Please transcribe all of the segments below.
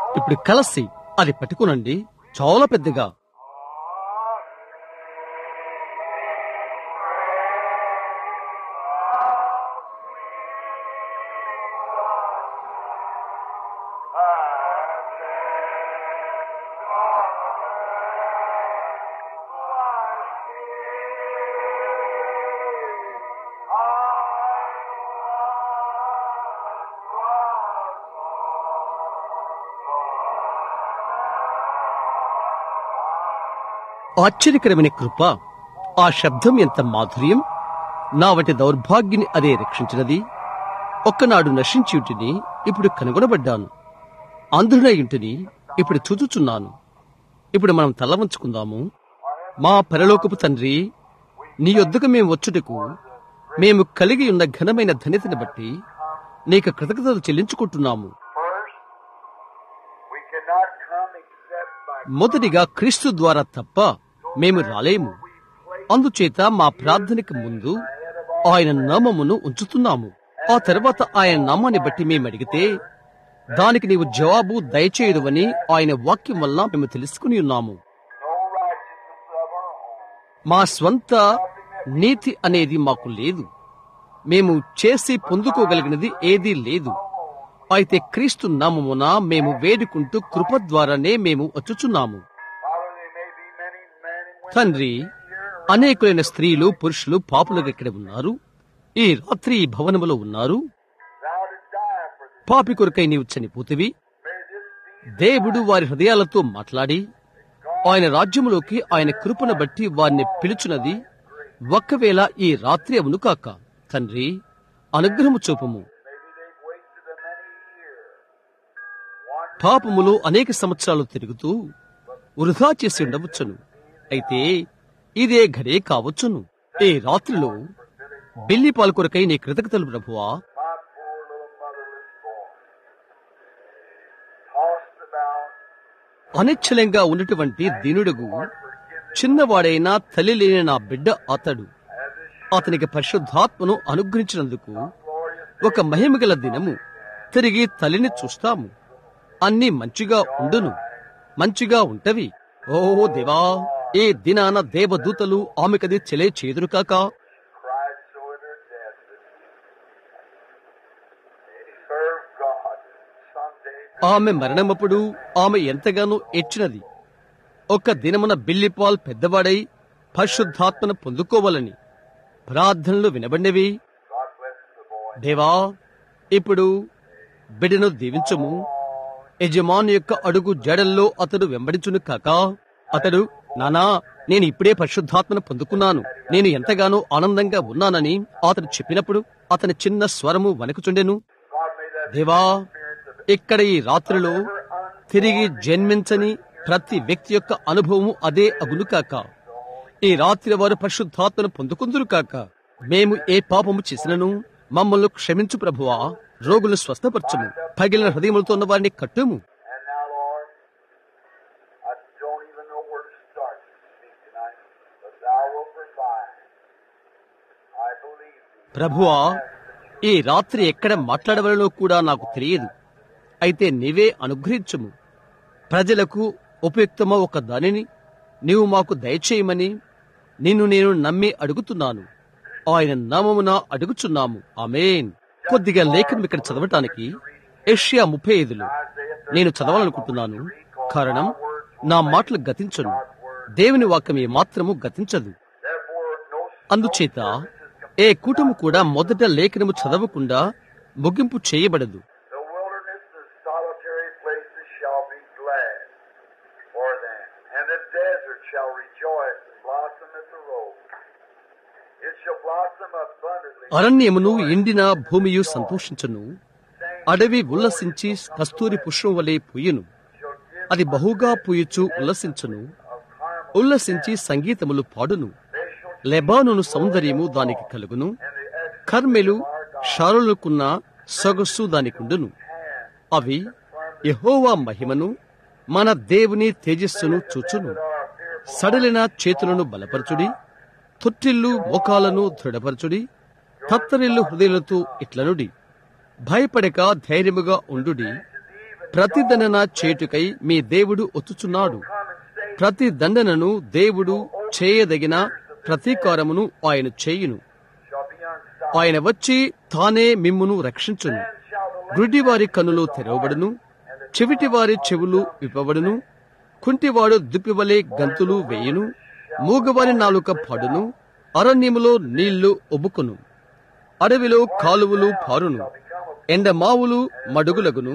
ఇప్పుడు కలసి అది పట్టుకునండి చాలా పెద్దగా ఆశ్చర్యకరమైన కృప ఆ శబ్దం ఎంత మాధుర్యం నా వంటి దౌర్భాగ్యని అదే రక్షించినది ఒక్కనాడు నశించి ఉంటిని ఇప్పుడు కనుగొనబడ్డాను అంధుడై ఇంటిని ఇప్పుడు చూచుచున్నాను ఇప్పుడు మనం తల వంచుకుందాము మా పరలోకపు తండ్రి నీ యొద్దకు మేము వచ్చుటకు మేము కలిగి ఉన్న ఘనమైన ధన్యతని బట్టి నీకు కృతజ్ఞతలు చెల్లించుకుంటున్నాము First, we cannot come except by మొదటిగా క్రీస్తు ద్వారా తప్ప మేము రాలేము అందుచేత మా ప్రార్థనకి ముందు ఆయన నామమును ఉంచుతున్నాము ఆ తర్వాత ఆయన నామాన్ని బట్టి మేము అడిగితే దానికి నీవు జవాబు దయచేయదువని ఆయన వాక్యం వల్ల మేము తెలుసుకుని ఉన్నాము no righteousness of our own. మా స్వంత నీతి అనేది మాకు లేదు మేము చేసి పొందుకోగలిగినది ఏదీ లేదు అయితే క్రీస్తు నామమున మేము వేడుకుంటూ కృప ద్వారానే మేము వచ్చుచున్నాము Father, there may be many men and women తండ్రి అనేకులైన స్త్రీలు పురుషులు పాపులుగా ఇక్కడ ఉన్నారు ఈ రాత్రి ఈ భవనములో ఉన్నారు thou to die for this. పాపి కొరకై నీవు చనిపోతివి May this be దేవుడు వారి హృదయాలతో మాట్లాడి ఆయన రాజ్యములోకి ఆయన కృపను బట్టి వారిని పిలుచున్నది ఒక్కవేళ ఈ రాత్రి అవును కాక తండ్రి అనుగ్రహము చూపము maybe they've wasted a many years. One పాపములో అనేక సంవత్సరాలు తిరుగుతూ వృధా చేసి ఉండవచ్చును అయితే ఇదే ఘడే కావచ్చును ఈ రాత్రిలో బిల్లి పాలు కొరకై నీ కృతజ్ఞతలు ప్రభువా my poor little motherless boy. Tossed about, అనిశ్చలంగా ఉన్నటువంటి దీనుడుగు చిన్నవాడైన తల్లి లేని నా బిడ్డ అతడు అతనికి పరిశుద్ధాత్మను అనుగ్రహించినందుకు ఒక మహిమగల దినము తిరిగి తల్లిని చూస్తాము అన్ని మంచిగా ఉండును మంచిగా ఉంటవి ఓ దేవా ఏ దినాన దేవదూతలు ఆమెకది చెలే చేదురు కాక cried so in her death that serve God someday. ఆమె మరణమప్పుడు ఆమె ఎంతగానో ఏడ్చినది ఒక దినమున బిల్లిపాల్ పెద్దవాడై పరిశుద్ధాత్మను పొందుకోవాలని ప్రార్థనలు వినబడినవి God bless the boy. దేవా ఇప్పుడు బిడ్డను దీవించము యజమాని యొక్క అడుగు జడల్లో అతడు వెంబడించును కాక అతడు నానా నేను ఇప్పుడే పరిశుద్ధాత్మను పొందుకున్నాను నేను ఎంతగానో ఆనందంగా ఉన్నానని అతడు చెప్పినప్పుడు అతని చిన్న స్వరము వణకుచుండెను God may that దేవా ఇక్కడ ఈ రాత్రిలో తిరిగి జన్మించని ప్రతి వ్యక్తి యొక్క అనుభవము అదే అగును కాక ఈ రాత్రి వారు పరిశుద్ధాత్మను పొందుకుందురు కాక మేము ఏ పాపము చేసినను మమ్మల్ని క్షమించు ప్రభువా రోగులను స్వస్థపరచము పగిలిన హృదయములతో ఉన్న వారిని కట్టుము And now, Lord, I don't even know where to start to speak tonight, but Thou wilt provide. I believe Thee. ప్రభువా ఈ రాత్రి ఎక్కడ మాట్లాడవలనో కూడా నాకు తెలియదు అయితే నీవే అనుగ్రహించుము ప్రజలకు ఉపయుక్తమ ఒక దానిని నీవు మాకు దయచేయమని నిన్ను నేను నమ్మి అడుగుతున్నాను ఆయన నామమున అడుగుచున్నాము ఆమేన్ కొద్దిగా లేఖనం ఇక్కడ చదవటానికి ఏషియా ముప్పై ఐదులో నేను చదవాలనుకుంటున్నాను కారణం నా మాటలు గతించను దేవుని వాక్యం ఏ మాత్రము గతించదు Therefore, no అందుచేత ఏ కూటము కూడా మొదట లేఖనము చదవకుండా ముగింపు చేయబడదు The wilderness, the solitary places shall be glad for them, and the desert shall rejoice and blossom as a rose. It shall blossom abundantly. అరణ్యమును ఎండిన భూమియు సంతోషించును అడవి ఉల్లసించి కస్తూరి పుష్పం వలె పూయును Shall give అది బహుగా పూయుచు ఉల్లసించును of Carmel. ఉల్లసించి సంగీతములు పాడును They shall లెబానును సౌందర్యము దానికి కలుగును and the edge కర్మెలు షారులకున్న సొగస్సు దానికుండును అవి యెహోవా మహిమను మన దేవుని తేజస్సును చూచును సడలిన చేతులను బలపరచుడి తొట్టిల్లు మోకాలను దృఢపరచుడి తత్తరిల్లు హృదయాలతో ఇట్లనుడి భయపడక ధైర్యముగా ఉండుడి ప్రతి దండన చేటుకై మీ దేవుడు ఒత్తుచున్నాడు ప్రతి దండనను దేవుడు చేయదగిన ప్రతీకారమును ఆయన చేయును shall be unstopped. ఆయన వచ్చి తానే మిమ్మును రక్షించును గుడ్డివారి కన్నులు తెరవబడును చెవిటివారి చెవులు విప్పబడును కుంటివాడు దుప్పివలే గంతులు వేయును మూగవారి నాలుక పడును అరణ్యములో నీళ్లు ఒబుకును అడవిలో కాలువలు పారును ఎండమావులు మడుగులగును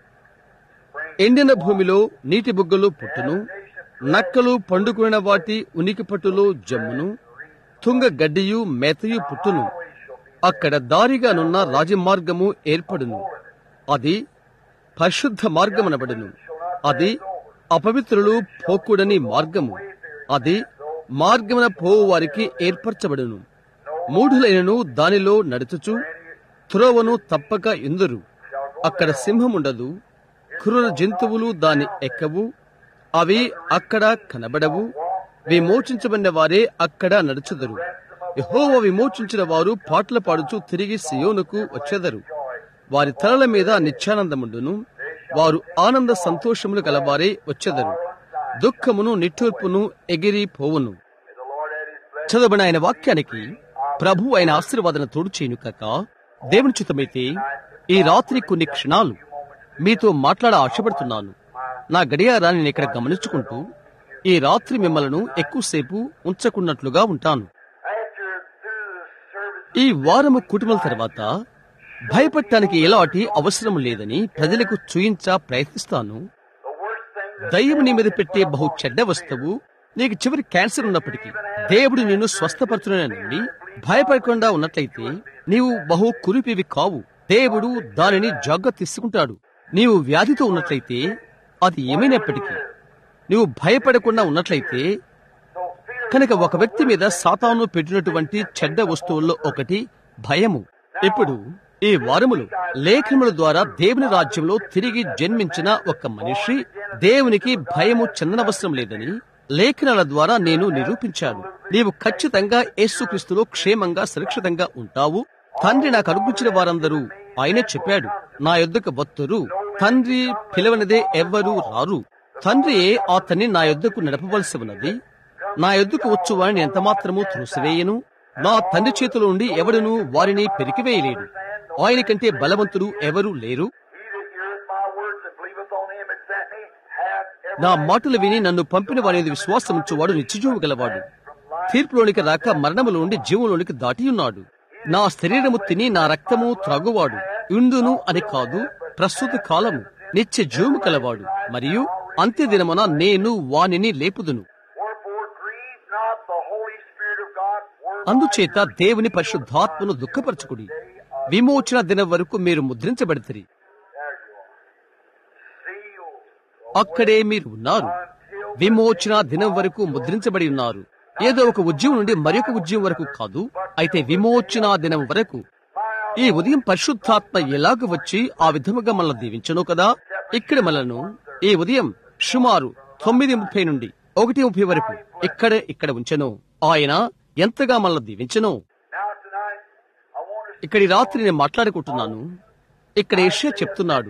ఎండిన భూమిలో నీటి బుగ్గలు పుట్టును నక్కలు పండుకున్న వాటి ఉనికి పట్టులో జమ్మును తుంగ గడ్డియు మేతయు పుట్టును అక్కడ దారిగానున్న రాజమార్గము ఏర్పడును అది పరిశుద్ధ మార్గమనబడును అది అపవిత్రులు పోకూడని మార్గము అది మార్గమున పోవు వారికి ఏర్పరచబడును మూఢులైనను దానిలో నడుచుచు త్రోవను తప్పక ఎందురు అక్కడ సింహముండదు క్రూర జంతువులు దాని ఎక్కవు అవి అక్కడ కనబడవు విమోచించబడిన వారే అక్కడ నడుచుదరు యెహోవ విమోచించిన వారు పాటలు పాడుచు తిరిగి సియోనుకు వచ్చెదరు వారి తలల మీద నిత్యానందముండును వారు ఆనంద సంతోషములు గలవారే వచ్చెదరు దుఃఖమును నిట్టూర్పును ఎగిరి పోవును May the Lord add his blessing. చదవబడిన ఆయన వాక్యానికి ప్రభు ఆయన ఆశీర్వాదన తోడు చేయను కాక దేవుని చిత్తమైతే ఈ రాత్రి కొన్ని క్షణాలు మీతో మాట్లాడ ఆశపడుతున్నాను నా గడియారాన్ని నేను ఇక్కడ గమనించుకుంటూ ఈ రాత్రి మిమ్మలను ఎక్కువసేపు ఉంచకున్నట్లుగా ఉంటాను After through the service, ఈ వారము కుటుంబం తర్వాత భయపడటానికి ఎలాంటి అవసరం లేదని ప్రజలకు చూయించ ప్రయత్నిస్తాను the worst thing that దయ్యం నీ మీద పెట్టే బహు చెడ్డ వస్తువు నీకు చివరి క్యాన్సర్ ఉన్నప్పటికీ దేవుడు నిన్ను స్వస్థపరచునని భయపడకుండా ఉన్నట్లయితే నీవు బహు కురిపివి కావు దేవుడు దానిని జాగ్రత్త తీసుకుంటాడు నీవు వ్యాధితో ఉన్నట్లయితే అది ఏమైనప్పటికీ నీవు భయపడకుండా ఉన్నట్లయితే so fear కనుక ఒక వ్యక్తి మీద సాతాను పెట్టినటువంటి చెడ్డ వస్తువుల్లో ఒకటి భయము ఇప్పుడు ఈ వారములు లేఖనముల ద్వారా దేవుని రాజ్యంలో తిరిగి జన్మించిన ఒక మనిషి దేవునికి భయము చెందనవసరం లేదని లేఖనాల ద్వారా నేను నిరూపించాను నీవు ఖచ్చితంగా యేసుక్రీస్తులో క్షేమంగా సురక్షితంగా ఉంటావు తండ్రి నాకు అనుగ్రహించిన వారందరూ ఆయనే చెప్పాడు నా యొద్దకు భక్తురు తండ్రి పిలవనిదే ఎవ్వరూ రారు తండ్రియే అతన్ని నా యొద్దకు నడపవలసి ఉన్నది నా యొద్దకు వచ్చు వారిని ఎంత మాత్రము త్రోసివేయను నా తండ్రి చేతిలో నుండి ఎవడును వారిని పెరికివేయలేడు ఆయన కంటే బలవంతుడు ఎవరూ లేరు he that heareth my words and believeth on him that sent me hath నా మాటలు విని నన్ను పంపిన వారి మీద విశ్వాసం ఉంచువాడు నిత్యజీవు గలవాడు తీర్పులోనికి రాక మరణములో నుండి జీవంలోనికి దాటియున్నాడు నా శరీరము తిని నా రక్తము త్రాగువాడు ఇందును అని కాదు ప్రస్తుత కాలము నిత్య జీవము కలవాడు మరియు అంత్యదినమున నేను వానిని లేపుదును Wherefore grieve not the Holy Spirit of God, whereby అందుచేత దేవుని పరిశుద్ధాత్మను దుఃఖపరచుకుడి విమోచన దినం వరకు మీరు ముద్రించబడితిరి there you are. Sealed అక్కడే మీరు ఉన్నారు విమోచన దినం వరకు ముద్రించబడి ఉన్నారు ఏదో ఒక ఉద్యమం నుండి మరొక ఉద్యమం వరకు కాదు అయితే విమోచన దినం వరకు ఈ ఉదయం పరిశుద్ధాత్మ ఎలాగ వచ్చి ఆ విధముగా మనల్ని దీవించను కదా ఇక్కడ మనలను ఈ ఉదయం సుమారు తొమ్మిది ముప్పై నుండి ఒకటి ముప్పై వరకు ఇక్కడ ఇక్కడ ఉంచెను ఆయన ఎంతగా మనల్ని దీవించను Now tonight, I want to ఇక్కడి రాత్రి నేను మాట్లాడుకుంటున్నాను ఇక్కడ ఏషియా చెప్తున్నాడు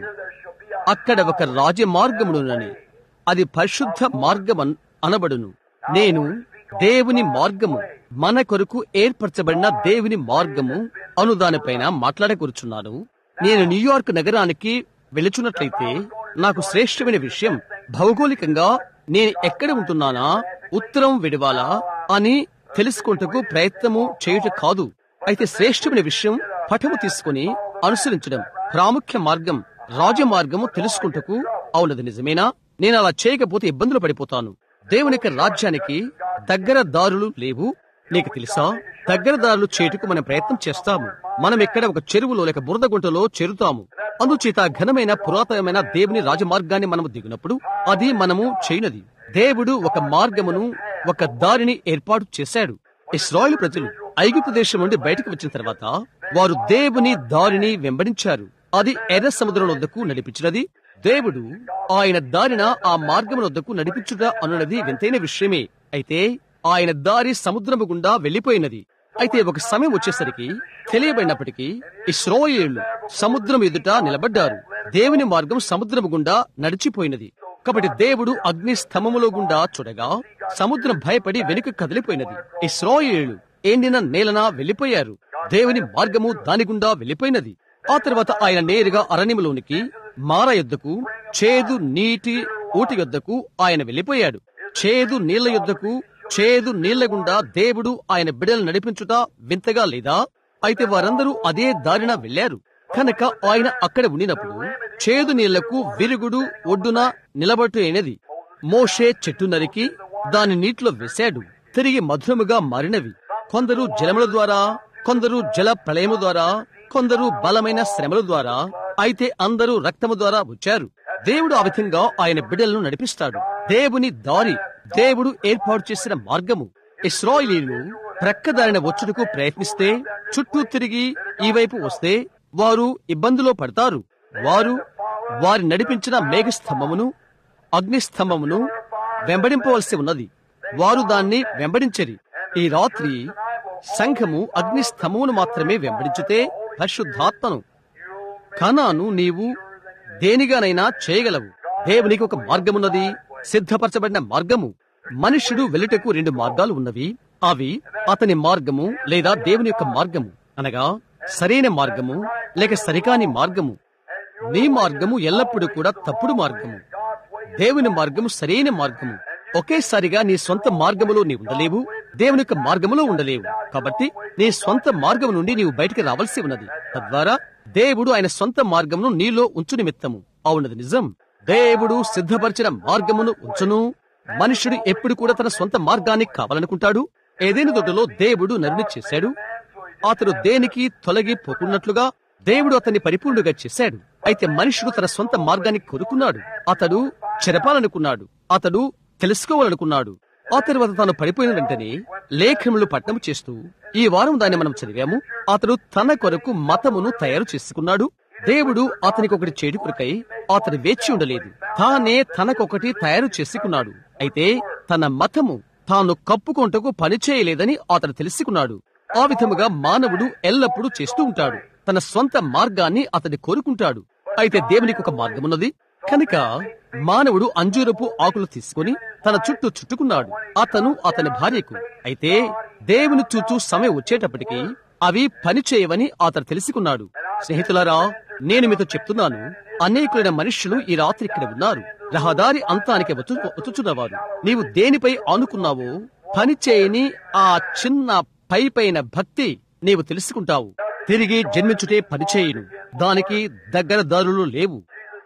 అక్కడ ఒక రాజమార్గమునునని అది పరిశుద్ధ మార్గం అన్- అనబడును నేను దేవుని మార్గము మన కొరకు ఏర్పరచబడిన దేవుని మార్గము అను దానిపైన మాట్లాడకూర్చున్నాను నేను న్యూయార్క్ నగరానికి వెళుచున్నట్లయితే నాకు శ్రేష్టమైన విషయం భౌగోళికంగా నేను ఎక్కడ ఉంటున్నానా ఉత్తరం విడవాలా అని తెలుసుకుంటకు ప్రయత్నము చేయుట కాదు అయితే శ్రేష్టమైన విషయం పటము తీసుకుని అనుసరించడం ప్రాముఖ్య మార్గం రాజమార్గము తెలుసుకుంటకు అవునది నిజమేనా నేను అలా చేయకపోతే ఇబ్బందులు పడిపోతాను దేవుని యొక్క రాజ్యానికి దగ్గర దారులు లేవు నీకు తెలుసా దగ్గర దారులు చేటుకు మనం ప్రయత్నం చేస్తాము మనం ఇక్కడ ఒక చెరువులో లేక బురద గుంటలో చేరుతాము అందుచేత ఘనమైన పురాతనమైన దేవుని రాజమార్గాన్ని మనము దిగినప్పుడు అది మనము చేయనది దేవుడు ఒక మార్గమును ఒక దారిని ఏర్పాటు చేశాడు ఇస్రాయేలు ప్రజలు ఐగుప్తు దేశం నుండి బయటకు వచ్చిన తర్వాత వారు దేవుని దారిని వెంబడించారు అది ఎర్ర సముద్రం వద్దకు నడిపించినది దేవుడు ఆయన దారిన ఆ మార్గం వద్దకు నడిపించుట అనున్నది వింతైన విషయమే అయితే ఆయన దారి సముద్రము గుండా వెళ్లిపోయినది అయితే ఒక సమయం వచ్చేసరికి తెలియబడినప్పటికీ ఇస్రాయేళ్లు సముద్రం ఎదుట నిలబడ్డారు దేవుని మార్గం సముద్రము గుండా నడిచిపోయినది కాబట్టి దేవుడు అగ్ని స్తంభములో గుండా చూడగా సముద్రం భయపడి వెనుక కదిలిపోయినది ఇస్రాయేలు ఎండిన నేలన వెళ్లిపోయారు దేవుని మార్గము దాని గుండా వెళ్లిపోయినది ఆ తర్వాత ఆయన నేరుగా అరణ్యములోనికి మార యొద్దకు చేదు నీటి ఊటి యొద్దకు ఆయన వెళ్లిపోయాడు చేదు నీళ్ల యొద్దకు చేదు నీళ్ల గుండా దేవుడు ఆయన బిడలు నడిపించుట వింతగా లేదా అయితే వారందరూ అదే దారిన వెళ్లారు కనుక ఆయన అక్కడ ఉండినప్పుడు చేదు నీళ్లకు విరుగుడు ఒడ్డున నిలబట్టు అయినది మోషే చెట్టు నరికి దాని నీటిలో వేశాడు తిరిగి మధురముగా మారినవి కొందరు జలముల ద్వారా కొందరు జల ప్రళయము ద్వారా కొందరు బలమైన శ్రమల ద్వారా అయితే అందరూ రక్తము ద్వారా వచ్చారు దేవుడు ఆ విధంగా ఆయన బిడ్డలను నడిపిస్తాడు దేవుని దారి దేవుడు ఏర్పాటు చేసిన మార్గము ఇస్రాయిలీలు ప్రక్కదారిన వచ్చుటకు ప్రయత్నిస్తే చుట్టూ తిరిగి ఈ వైపు వస్తే వారు ఇబ్బందులో పడతారు వారు వారి నడిపించిన మేఘస్తంభమును అగ్నిస్తంభమును వెంబడింపవలసి ఉన్నది వారు దాన్ని వెంబడించరి ఈ రాత్రి సంఘము అగ్నిస్తంభమును మాత్రమే వెంబడించితే పరిశుద్ధాత్మను కనాను నీవు దేనిగానైనా చేయగలవు దేవునికి ఒక మార్గమున్నది సిద్ధపరచబడిన మార్గము మనుష్యుడు వెళ్ళుటకు రెండు మార్గాలు ఉన్నవి అవి అతని మార్గము లేదా దేవుని యొక్క మార్గము అనగా సరైన మార్గము లేక సరికాని మార్గము నీ మార్గము ఎల్లప్పుడూ కూడా తప్పుడు మార్గము దేవుని మార్గము సరైన మార్గము ఒకేసారిగా నీ సొంత మార్గములో నీ ఉండలేవు దేవుని యొక్క మార్గములో ఉండలేవు కాబట్టి నీ సొంత మార్గం నుండి నీవు బయటికి రావాల్సి ఉన్నది తద్వారా దేవుడు ఆయన సొంత మార్గమును నీలో ఉంచు నిమిత్తము అవునది నిజం దేవుడు సిద్ధపరిచిన మార్గమును ఉంచును మనుషుడు ఎప్పుడు కూడా తన సొంత మార్గాన్ని కావాలనుకుంటాడు ఏదైనా తోటలో దేవుడు నరుని చేశాడు అతడు దేనికి తొలగి పోకున్నట్లుగా దేవుడు అతన్ని పరిపూర్ణుగా చేశాడు అయితే మనుషుడు తన సొంత మార్గాన్ని కోరుకున్నాడు అతడు చెరపాలనుకున్నాడు అతడు తెలుసుకోవాలనుకున్నాడు ఆ తర్వాత తాను పడిపోయిన వెంటనే లేఖనములు పట్టణం చేస్తూ ఈ వారం దాన్ని మనం చదివాము అతడు తన కొరకు మతమును తయారు చేసుకున్నాడు దేవుడు అతనికి ఒకటి చేడు కొరకై అతడు వేచి ఉండలేదు తానే తనకొకటి తయారు చేసుకున్నాడు అయితే తన మతము తాను కప్పుకొంటకు పని చేయలేదని అతడు తెలుసుకున్నాడు ఆ విధముగా మానవుడు ఎల్లప్పుడూ చేస్తూ ఉంటాడు తన స్వంత మార్గాన్ని అతడు కోరుకుంటాడు అయితే దేవునికి ఒక మార్గమున్నది కనుక మానవుడు అంజూరపు ఆకులు తీసుకుని తన చుట్టూ చుట్టుకున్నాడు అతను అతని భార్యకు అయితే దేవుని చూచూ సమయం వచ్చేటప్పటికి అవి పనిచేయవని అతను తెలుసుకున్నాడు స్నేహితులారా నేను మీతో చెప్తున్నాను అనేకులైన మనుష్యులు ఈ రాత్రి ఇక్కడ ఉన్నారు రహదారి అంతానికి వచ్చు వచ్చుచున్నవారు నీవు దేనిపై ఆనుకున్నావో పని చేయని ఆ చిన్న పై పైన భక్తి నీవు తెలుసుకుంటావు తిరిగి జన్మించుటే పనిచేయును దానికి దగ్గర దారులు లేవు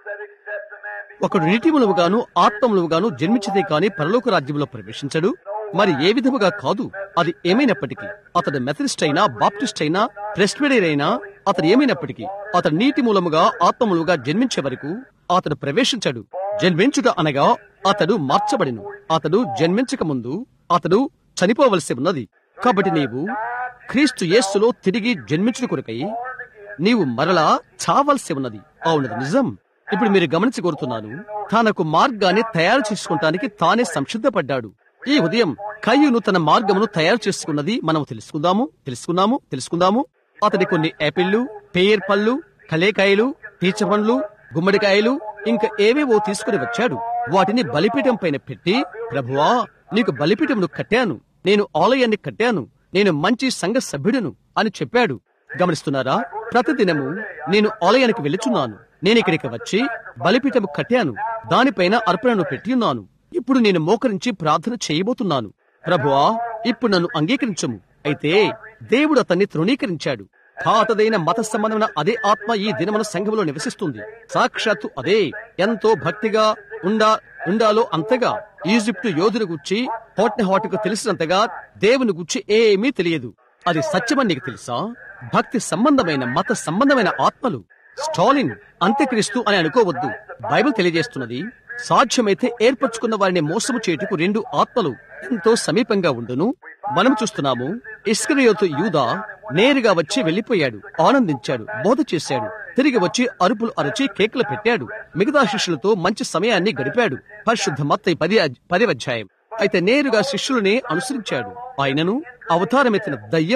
ఒకడు నీటిములుగాను ఆత్మములుగాను జన్మించితే కాని పరలోక రాజ్యంలో ప్రవేశించడు మరి ఏ విధముగా కాదు అది ఏమైనప్పటికీ అతడు మెథడిస్ట్ అయినా బాప్టిస్ట్ అయినా ప్రెస్బిడర్ అయినా అతడు ఏమైనప్పటికీ అతడు నీటి మూలముగా ఆత్మములుగా జన్మించే వరకు అతడు ప్రవేశించడు జన్మించుట అనగా అతడు మార్చబడిను అతడు జన్మించక ముందు అతడు చనిపోవలసి ఉన్నది కాబట్టి నీవు క్రీస్తు యేస్సులో తిరిగి జన్మించుట కొరకై నీవు మరలా చావలసి ఉన్నది అవునది నిజం ఇప్పుడు మీరు గమనించి కోరుతున్నాను తనకు మార్గాన్ని తయారు చేసుకుంటానికి తానే సంసిద్ధపడ్డాడు ఈ ఉదయం కయ్యును తన మార్గమును తయారు చేసుకున్నది మనం తెలుసుకుందాము తెలుసుకున్నాము తెలుసుకుందాము అతడి కొన్ని యాపిళ్లు పేర్ పళ్ళు కలేకాయలు పీచ పండ్లు గుమ్మడికాయలు ఇంకా ఏవేవో తీసుకుని వచ్చాడు వాటిని బలిపీఠం పైన పెట్టి ప్రభువా నీకు బలిపీఠమును కట్టాను నేను ఆలయాన్ని కట్టాను నేను మంచి సంఘ సభ్యుడును అని చెప్పాడు గమనిస్తున్నారా ప్రతిదినము నేను ఆలయానికి వెళ్ళుచున్నాను నేను ఇక్కడికి వచ్చి బలిపీఠము కట్టాను దానిపైన అర్పణను పెట్టి ఉన్నాను ఇప్పుడు నేను మోకరించి ప్రార్థన చేయబోతున్నాను ప్రభువా ఇప్పుడు నన్ను అంగీకరించము అయితే దేవుడు అతన్ని తృణీకరించాడు పాతదైన మత సంబంధమైన అదే ఆత్మ ఈ దినమున సంఘములో నివసిస్తుంది సాక్షాత్తు అదే ఎంతో భక్తిగా ఉండా ఉండాలో అంతగా ఈజిప్టు యోధుని గుచ్చి హోట్ని హాట్కు తెలిసినంతగా దేవుని గుచ్చి ఏమీ తెలియదు అది సత్యమని నీకు తెలుసా భక్తి సంబంధమైన మత సంబంధమైన ఆత్మలు స్టాలిన్ అంత్యక్రీస్తు అని అనుకోవద్దు బైబిల్ తెలియజేస్తున్నది సాధ్యమైతే ఏర్పరచుకున్న వారిని మోసము చేయుటకు రెండు ఆత్మలు ఎంతో సమీపంగా ఉండును మనం చూస్తున్నాము ఇస్కరియోతు యూదా నేరుగా వచ్చి వెళ్లిపోయాడు ఆనందించాడు బోధ చేశాడు తిరిగి వచ్చి అరుపులు అరచి కేకులు పెట్టాడు మిగతా శిష్యులతో మంచి సమయాన్ని గడిపాడు పరిశుద్ధ మత్తయి పది పది అధ్యాయం అయితే నేరుగా శిష్యులనే అనుసరించాడు ఆయనను అవతారమెత్తిన దయ్యం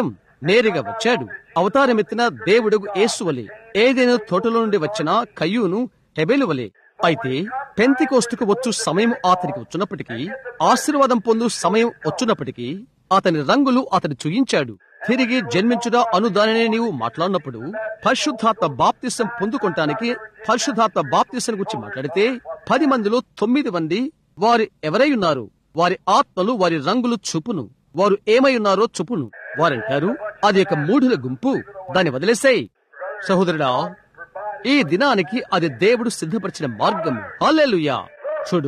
నేరుగా వచ్చాడు అవతారమెత్తిన దేవుడు యేసువలే ఏదైనా తోటలో నుండి వచ్చిన కయ్యూను హెబెలు వలె అయితే పెంతికోస్తుకు వచ్చు సమయం అతనికి వచ్చినప్పటికీ ఆశీర్వాదం పొందు సమయం వచ్చినప్పటికీ అతని రంగులు అతను చూయించాడు తిరిగి జన్మించుట అను దానినే నీవు మాట్లాడినప్పుడు పరిశుద్ధాత్మ బాప్తిసం పొందుకుంటానికి పరిశుద్ధాత్మ బాప్తిసం గురించి మాట్లాడితే పది మందిలో తొమ్మిది మంది వారు ఎవరై ఉన్నారు వారి ఆత్మలు వారి రంగులు చూపును వారు ఏమై ఉన్నారో చూపును వారంటారు అది ఒక మూఢుల గుంపు దాన్ని వదిలేసాయి సహోదరుడా ఈ దినానికి అది దేవుడు సిద్ధపరిచిన మార్గము హల్లెలూయా చూడు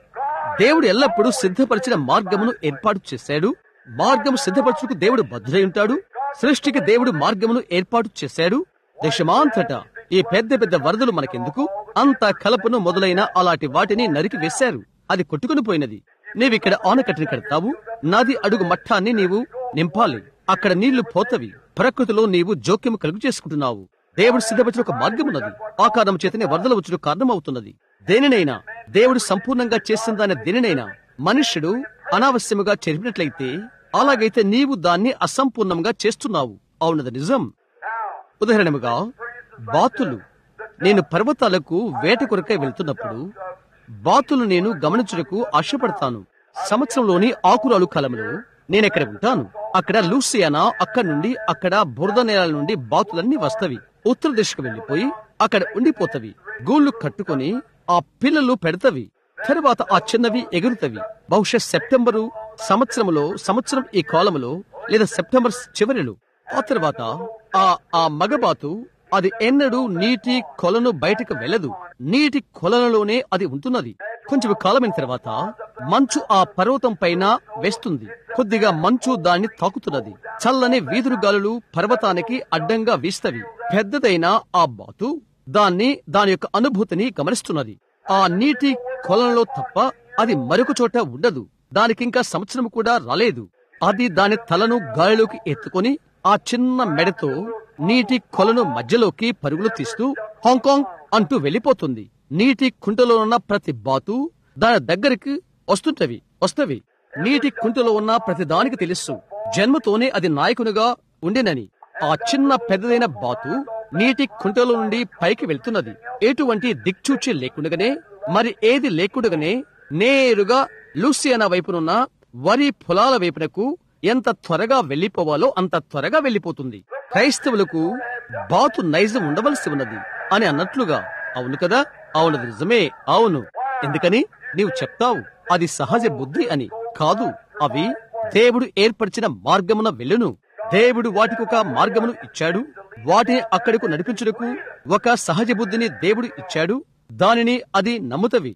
దేవుడు ఎల్లప్పుడూ సిద్ధపరిచిన మార్గమును ఏర్పాటు చేశాడు మార్గము సిద్ధపరచుకు దేవుడు బద్ధుడై ఉంటాడు సృష్టికి దేవుడు మార్గమును ఏర్పాటు చేశాడు దేశమాంతటా ఈ పెద్ద పెద్ద వరదలు మనకెందుకు అంత కలపను మొదలైన అలాంటి వాటిని నరికి వేశారు అది కొట్టుకుని పోయినది నీవిక్కడ ఆనకట్టని కడతావు నది అడుగు మట్టాన్ని నీవు నింపాలి అక్కడ నీళ్లు పోతవి ప్రకృతిలో నీవు జోక్యం కలుగు చేసుకుంటున్నావు దేవుడు సిద్ధపరిచిన ఒక మార్గం ఉన్నది ఆ కారణం చేతనే వరదలు వచ్చుడు కారణమవుతున్నది దేనినైనా దేవుడు సంపూర్ణంగా చేసిన దాని దేనినైనా మనుష్యుడు అనావశ్యముగా చెరిపినట్లయితే అలాగైతే నీవు దాన్ని అసంపూర్ణంగా చేస్తున్నావు అవునది నిజం ఉదాహరణముగా బాతులు నేను పర్వతాలకు వేట కొరకై వెళ్తున్నప్పుడు బాతులు నేను గమనించుటకు ఆశపడతాను సంవత్సరంలోని ఆకురాలు కాలంలో నేనెక్కడ ఉంటాను అక్కడ లూసియానా అక్కడ నుండి అక్కడ బురద నేలల నుండి బాతులన్నీ వస్తవి ఉత్తర దిశకు వెళ్లిపోయి అక్కడ ఉండిపోతవి గూళ్లు కట్టుకొని ఆ పిల్లలు పెడతవి తరువాత ఆ చిన్నవి ఎగురుతవి బహుశా సెప్టెంబరు సంవత్సరములో సంవత్సరం ఈ కాలములో లేదా సెప్టెంబర్ చివరిలో ఆ తర్వాత ఆ ఆ మగబాతు అది ఎన్నడూ నీటి కొలను బయటకు వెళ్ళదు నీటి కొలనులోనే అది ఉంటున్నది కొంచెం కాలమైన తర్వాత మంచు ఆ పర్వతం పైన వేస్తుంది కొద్దిగా మంచు దాన్ని తాకుతున్నది చల్లని వీధురు గాలులు పర్వతానికి అడ్డంగా వీస్తవి పెద్దదైన ఆ బాతు దాన్ని దాని యొక్క అనుభూతిని గమనిస్తున్నది ఆ నీటి కొలంలో తప్ప అది మరొక చోట ఉండదు దానికింకా సంవత్సరం కూడా రాలేదు అది దాని తలను గాలిలోకి ఎత్తుకొని ఆ చిన్న మెడతో నీటి కొలను మధ్యలోకి పరుగులు తీస్తూ హాంకాంగ్ అంటూ వెళ్ళిపోతుంది నీటి కుంటలో ఉన్న ప్రతి బాతు దాని దగ్గరికి వస్తుంటవి వస్తవి నీటి కుంటలో ఉన్న ప్రతి దానికి తెలుసు జన్మతోనే అది నాయకునిగా ఉండేనని ఆ చిన్న పెద్దదైన బాతు నీటి కుంటలో నుండి పైకి వెళ్తున్నది ఎటువంటి దిక్చూచి లేకుండగానే మరి ఏది లేకుండగానే నేరుగా లూసియానా వైపునున్న వరి పొలాల వైపునకు ఎంత త్వరగా వెళ్లిపోవాలో అంత త్వరగా వెళ్లిపోతుంది క్రైస్తవులకు బాతు నైజం ఉండవలసి ఉన్నది అని అన్నట్లుగా అవును కదా అవునది నిజమే అవును ఎందుకని నీవు చెప్తావు అది సహజ బుద్ధి అని కాదు అవి దేవుడు ఏర్పరిచిన మార్గమున వెళ్ళును దేవుడు వాటికి ఒక మార్గమును ఇచ్చాడు వాటిని అక్కడకు నడిపించుటకు ఒక సహజ బుద్ధిని దేవుడు ఇచ్చాడు దానిని అది నమ్ముతవి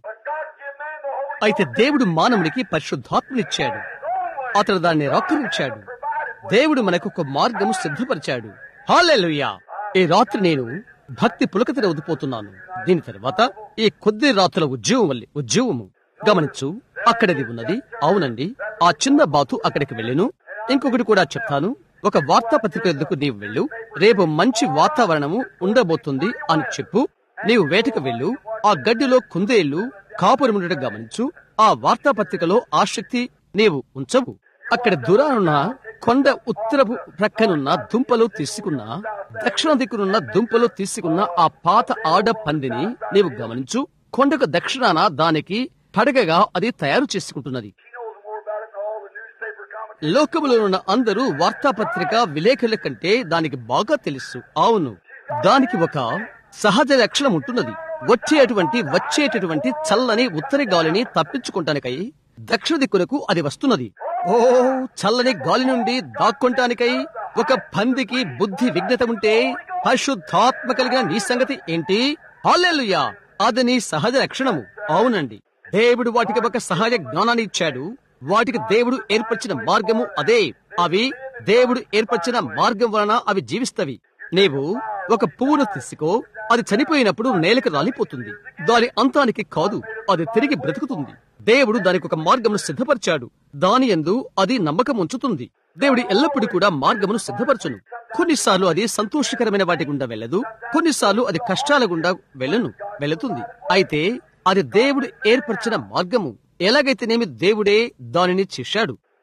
అయితే దేవుడు మానవునికి పరిశుద్ధాత్మనిచ్చాడు అతడు దాన్ని రొక్కనిచ్చాడు దేవుడు మనకు ఒక మార్గము సిద్ధపరిచాడు హాలెలుయా ఈ రాత్రి నేను భక్తి పులకతిన వదిపోతున్నాను దీని తర్వాత ఈ కొద్ది రాత్రుల ఉద్యోగం వల్ల ఉద్యోగము గమనించు అక్కడది ఉన్నది అవునండి ఆ చిన్న బాతు అక్కడికి వెళ్ళెను ఇంకొకటి కూడా చెప్తాను ఒక వార్తాపత్రిక ఎద్దుకు నీవు వెళ్ళు రేపు మంచి వాతావరణము ఉండబోతుంది అని చెప్పు నీవు వేటకు వెళ్ళు ఆ గడ్డిలో కుందేళ్లు కాపురముండటం గమనించు ఆ వార్తాపత్రికలో ఆసక్తి నీవు ఉంచవు అక్కడ దూరానున్న కొండ ఉత్తరపు ప్రక్కనున్న దుంపలు తీసుకున్న దక్షిణ దిక్కునున్న దుంపలు తీసుకున్న ఆ పాత ఆడ పందిని నీవు గమనించు కొండకు దక్షిణాన దానికి పడగగా అది తయారు చేసుకుంటున్నది She knows more about it than all the newspaper commentators. లోకములో ఉన్న అందరూ వార్తాపత్రిక విలేకరుల కంటే దానికి బాగా తెలుసు అవును దానికి ఒక సహజ లక్షణం ఉంటున్నది వచ్చేటువంటి వచ్చేటటువంటి చల్లని ఉత్తర గాలిని తప్పించుకుంటానికై దక్షిణ దిక్కునకు అది వస్తున్నది ఓ చల్లని గాలి నుండి దాక్కుంటానికై ఒక పందికి బుద్ధి విఘ్నత ఉంటే పరిశుద్ధాత్మ కలిగిన నీ సంగతి ఏంటి హాలెలుయా అది నీ సహజ లక్షణము అవునండి దేవుడు వాటికి ఒక సహజ జ్ఞానాన్ని ఇచ్చాడు వాటికి దేవుడు ఏర్పరిచిన మార్గము అదే అవి దేవుడు ఏర్పరిచిన మార్గం వలన అవి జీవిస్తవి నీవు ఒక పువ్వును తీసుకో అది చనిపోయినప్పుడు నేలకు రాలిపోతుంది దాని అంతానికి కాదు అది తిరిగి బ్రతుకుతుంది దేవుడు దానికి ఒక మార్గమును సిద్ధపరిచాడు దాని యందు అది నమ్మకం ఉంచుతుంది దేవుడు ఎల్లప్పుడూ కూడా మార్గమును సిద్ధపరచును కొన్నిసార్లు అది సంతోషకరమైన వాటి గుండా వెళ్ళదు కొన్నిసార్లు అది కష్టాల గుండా వెళ్ళను వెళుతుంది అయితే అది దేవుడు ఏర్పరిచిన మార్గము ఎలాగైతేనేమి దేవుడే దానిని చేశాడు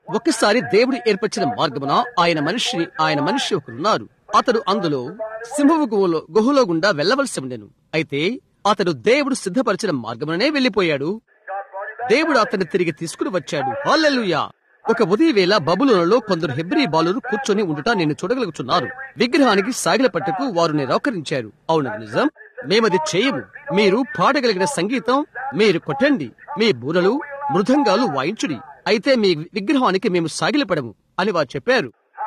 ఒకసారి దేవుడు ఏర్పరిచిన మార్గమున ఆయన మనిషి ఆయన మనిషి ఒకరున్నారు అతడు అందులో సింహపు గుహలో గుహలో గుండా వెళ్ళవలసి ఉండెను అయితే అతడు దేవుడు సిద్ధపరిచిన మార్గముననే వెళ్లిపోయాడు దేవుడు అతన్ని తిరిగి తీసుకుని వచ్చాడు హల్లెలూయా ఒక ఉదయ వేళ బబులోనలో కొందరు హెబ్రీ బాలురు కూర్చొని ఉండుట నేను చూడగలుగుతున్నారు విగ్రహానికి సాగిల పట్టుకు వారు నిరాకరించారు అవును నిజం మేమది చేయము మీరు పాడగలిగిన సంగీతం మీరు కొట్టండి మీ బూరలు మృదంగాలు వాయించుడి అయితే మీ విగ్రహానికి మేము సాగిలపడము అని వారు చెప్పారు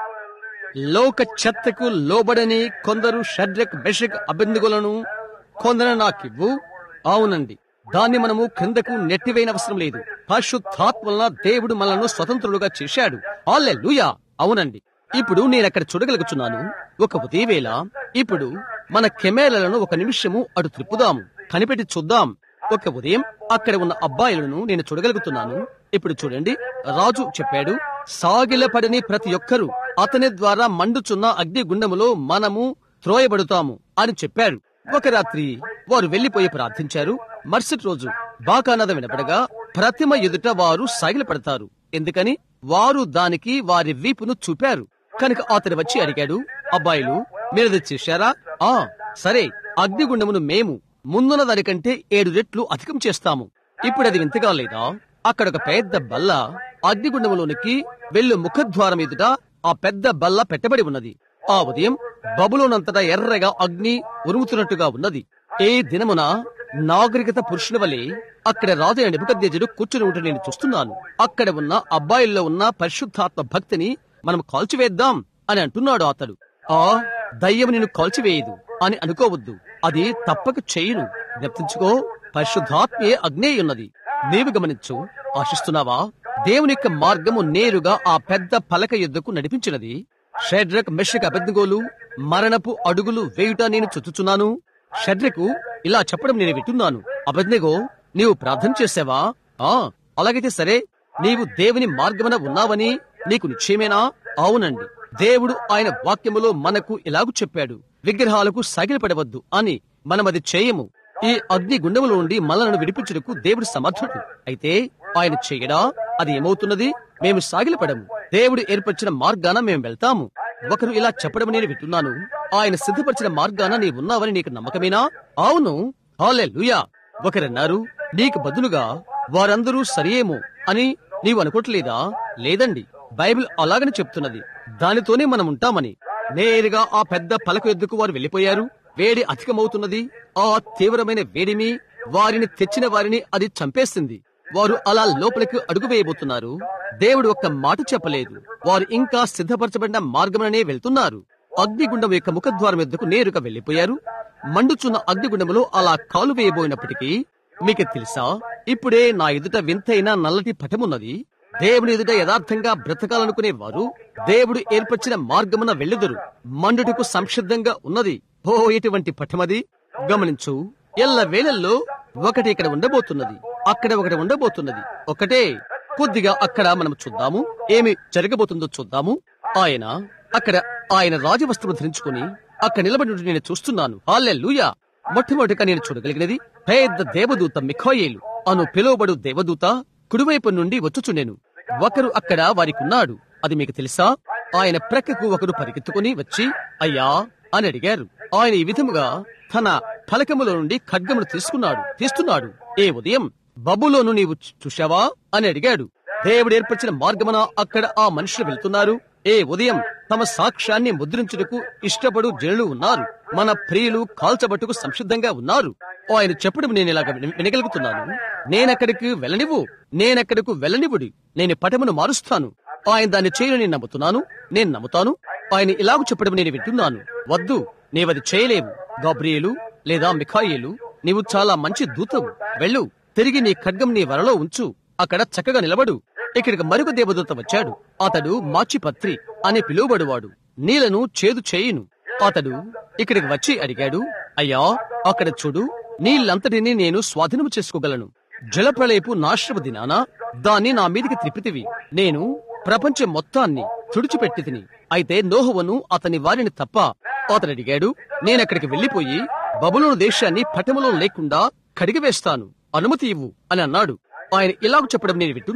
లోక చెత్తకు లోబడని కొందరు షడ్రక్ బెషక్ అభిందుగులను కొందరు నాకివ్వు అవునండి దాన్ని మనము క్రిందకు నెట్టివేయన అవసరం లేదు పరిశుద్ధాత్మల దేవుడు మనల్ని స్వతంత్రులుగా చేశాడు ఆల్లెలూయా అవునండి ఇప్పుడు నేను అక్కడ చూడగలుగుతున్నాను ఒక ఉదయవేళ ఇప్పుడు మన కెమెరాలను ఒక నిమిషము అటు త్రిప్పుదాము కనిపెట్టి చూద్దాం ఒక ఉదయం అక్కడ ఉన్న అబ్బాయిలను నేను చూడగలుగుతున్నాను ఇప్పుడు చూడండి రాజు చెప్పాడు సాగిలపడని ప్రతి ఒక్కరూ అతని ద్వారా మండుచున్న అగ్ని గుండములో మనము త్రోయబడుతాము అని చెప్పారు ఒక రాత్రి వారు వెళ్లిపోయి ప్రార్థించారు మరుసటి రోజు బాకానద వినపడగా ప్రతిమ ఎదుట వారు సాగిలపడతారు ఎందుకని వారు దానికి వారి వీపును చూపారు కనుక అతడు వచ్చి అడిగాడు అబ్బాయిలు మీరది చేశారా ఆ సరే అగ్నిగుండమును మేము ముందున్న దానికంటే ఏడు రెట్లు అధికం చేస్తాము ఇప్పుడు అది వింతగా లేదా అక్కడ ఒక పెద్ద బల్ల అగ్నిగుండములోనికి వెళ్ళు ముఖద్వారం ఎదుట ఆ పెద్ద బల్ల పెట్టబడి ఉన్నది ఆ ఉదయం బబులోనంతటా ఎర్రగా అగ్ని ఉరుముతున్నట్టుగా ఉన్నది ఏ దినమున నాగరికత పురుషుని వలె అక్కడ రాజైన నిపుకద్దేజుడు కూర్చుని ఉంటే నేను చూస్తున్నాను అక్కడ ఉన్న అబ్బాయిల్లో ఉన్న పరిశుద్ధాత్మ భక్తిని మనం కాల్చివేద్దాం అని అంటున్నాడు అతడు ఆ దయ్యం నిన్ను కాల్చివేయదు అని అనుకోవద్దు అది తప్పక చేయును జ్ఞప్తించుకో పరిశుద్ధాత్మే అగ్నే ఉన్నది నీవు గమనించు ఆశిస్తున్నావా దేవుని యొక్క మార్గము నేరుగా ఆ పెద్ద పలక యుద్ధకు నడిపించినది షడ్రక్ మెషక్ అబెద్గోలు మరణపు అడుగులు వేయుట నేను చుచ్చుచున్నాను షడ్రకు ఇలా చెప్పడం నేను వింటున్నాను అబెద్నెగో నీవు ప్రార్థన చేసావా ఆ అలాగైతే సరే నీవు దేవుని మార్గమున ఉన్నావని నీకు నిశ్చయమేనా అవునండి దేవుడు ఆయన వాక్యములో మనకు ఇలాగు చెప్పాడు విగ్రహాలకు సాగిలపడవద్దు అని మనం అది చేయము ఈ అగ్ని గుండములో నుండి మనలను విడిపించుటకు దేవుడు సమర్థుడు అయితే ఆయన చేయడా అది ఏమవుతున్నది మేము సాగిలపడము దేవుడు ఏర్పరిచిన మార్గాన మేము వెళ్తాము ఒకరు ఇలా చెప్పడం నేను వింటున్నాను ఆయన సిద్ధపరిచిన మార్గాన నీ ఉన్నావని నీకు నమ్మకమేనా అవును హాలెలూయా ఒకరన్నారు నీకు బదులుగా వారందరూ సరియేమో అని నీవు అనుకోవట్లేదా లేదండి బైబిల్ అలాగని చెప్తున్నది దానితోనే మనం ఉంటామని నేరుగా ఆ పెద్ద పలక ఎద్దుకు వారు వెళ్లిపోయారు వేడి అధికమవుతున్నది ఆ తీవ్రమైన వేడిమి వారిని తెచ్చిన వారిని అది చంపేసింది వారు అలా లోపలికి అడుగు వేయబోతున్నారు దేవుడు ఒక్క మాట చెప్పలేదు వారు ఇంకా సిద్ధపరచబడిన మార్గంలోనే వెళ్తున్నారు అగ్నిగుండం యొక్క ముఖద్వారం ఎద్దుకు నేరుగా వెళ్లిపోయారు మండుచున్న అగ్నిగుండములో అలా కాలు వేయబోయినప్పటికీ మీకు తెలుసా ఇప్పుడే నా ఎదుట వింతైన నల్లటి పటమున్నది దేవుని ఎదుట యథార్థంగా బ్రతకాలనుకునే వారు దేవుడు ఏర్పరిచిన మార్గమున వెళ్ళుదురు మండుటకు సంసిద్ధంగా ఉన్నది ఓ ఎటువంటి పటమది గమనించు ఎల్ల వేళల్లో ఒకటి ఇక్కడ ఉండబోతున్నది అక్కడ ఒకటి ఉండబోతున్నది ఒకటే కొద్దిగా అక్కడ మనం చూద్దాము ఏమి జరగబోతుందో చూద్దాము ఆయన అక్కడ ఆయన రాజవస్త్రం ధరించుకుని అక్కడ నిలబడి ఉండి నేను చూస్తున్నాను హాలెలూయా మొట్టమొదటిగా నేను చూడగలిగినది పెద్ద దేవదూత మిఖాయేలు అను పిలువబడు దేవదూత కుడివైపు నుండి వచ్చుచుండెను ఒకరు అక్కడ వారికి ఉన్నాడు అది మీకు తెలుసా ఆయన ప్రక్కకు ఒకరు పరిగెత్తుకుని వచ్చి అయ్యా అని అడిగారు ఆయన ఈ విధముగా తన ఫలకములో నుండి ఖడ్గమును తీసుకున్నాడు తీస్తున్నాడు ఏ ఉదయం బబులోను నీవు చూ- చూశావా అని అడిగాడు దేవుడు ఏర్పరిచిన మార్గమున అక్కడ ఆ మనుషులు వెళ్తున్నారు ఏ ఉదయం తమ సాక్ష్యాన్ని ముద్రించుటకు ఇష్టపడు జనులు ఉన్నారు మన ప్రియులు కాల్చబట్టుకు సంసిద్ధంగా ఉన్నారు ఆయన చెప్పడం నేను ఇలాగ విన- వినగలుగుతున్నాను నేనెక్కడికి వెళ్ళనివ్వు నేనెక్కడకు వెళ్ళనివ్వుడి నేను పటమును మారుస్తాను ఆయన దాన్ని చేయను నేను నమ్ముతున్నాను నేను నమ్ముతాను ఆయన ఇలాగ చెప్పడం నేను వింటున్నాను వద్దు నీవది చేయలేవు గాబ్రియేలు లేదా మిఖాయేలు నీవు చాలా మంచి దూతవు వెళ్ళు తిరిగి నీ ఖడ్గం నీ వరలో ఉంచు అక్కడ చక్కగా నిలబడు ఇక్కడికి మరొక దేవదూత వచ్చాడు అతడు మాచిపత్రి అని పిలువబడువాడు నీలను చేదు చేయును అతడు ఇక్కడికి వచ్చి అడిగాడు అయ్యా అక్కడ చూడు నీళ్ళంతటిని నేను స్వాధీనము చేసుకోగలను జలప్రలయపు నాశ్రమ దినాన దాన్ని నా మీదికి త్రిప్పితివి నేను ప్రపంచం మొత్తాన్ని తుడిచిపెట్టి తిని అయితే నోహువను అతని వారిని తప్ప అతడు అడిగాడు నేనక్కడికి వెళ్లిపోయి బబులోను దేశాన్ని పటములో లేకుండా కడిగివేస్తాను అనుమతి ఇవ్వు అని అన్నాడు ఆయన ఇలాగ చెప్పడం నేను వింటున్నాను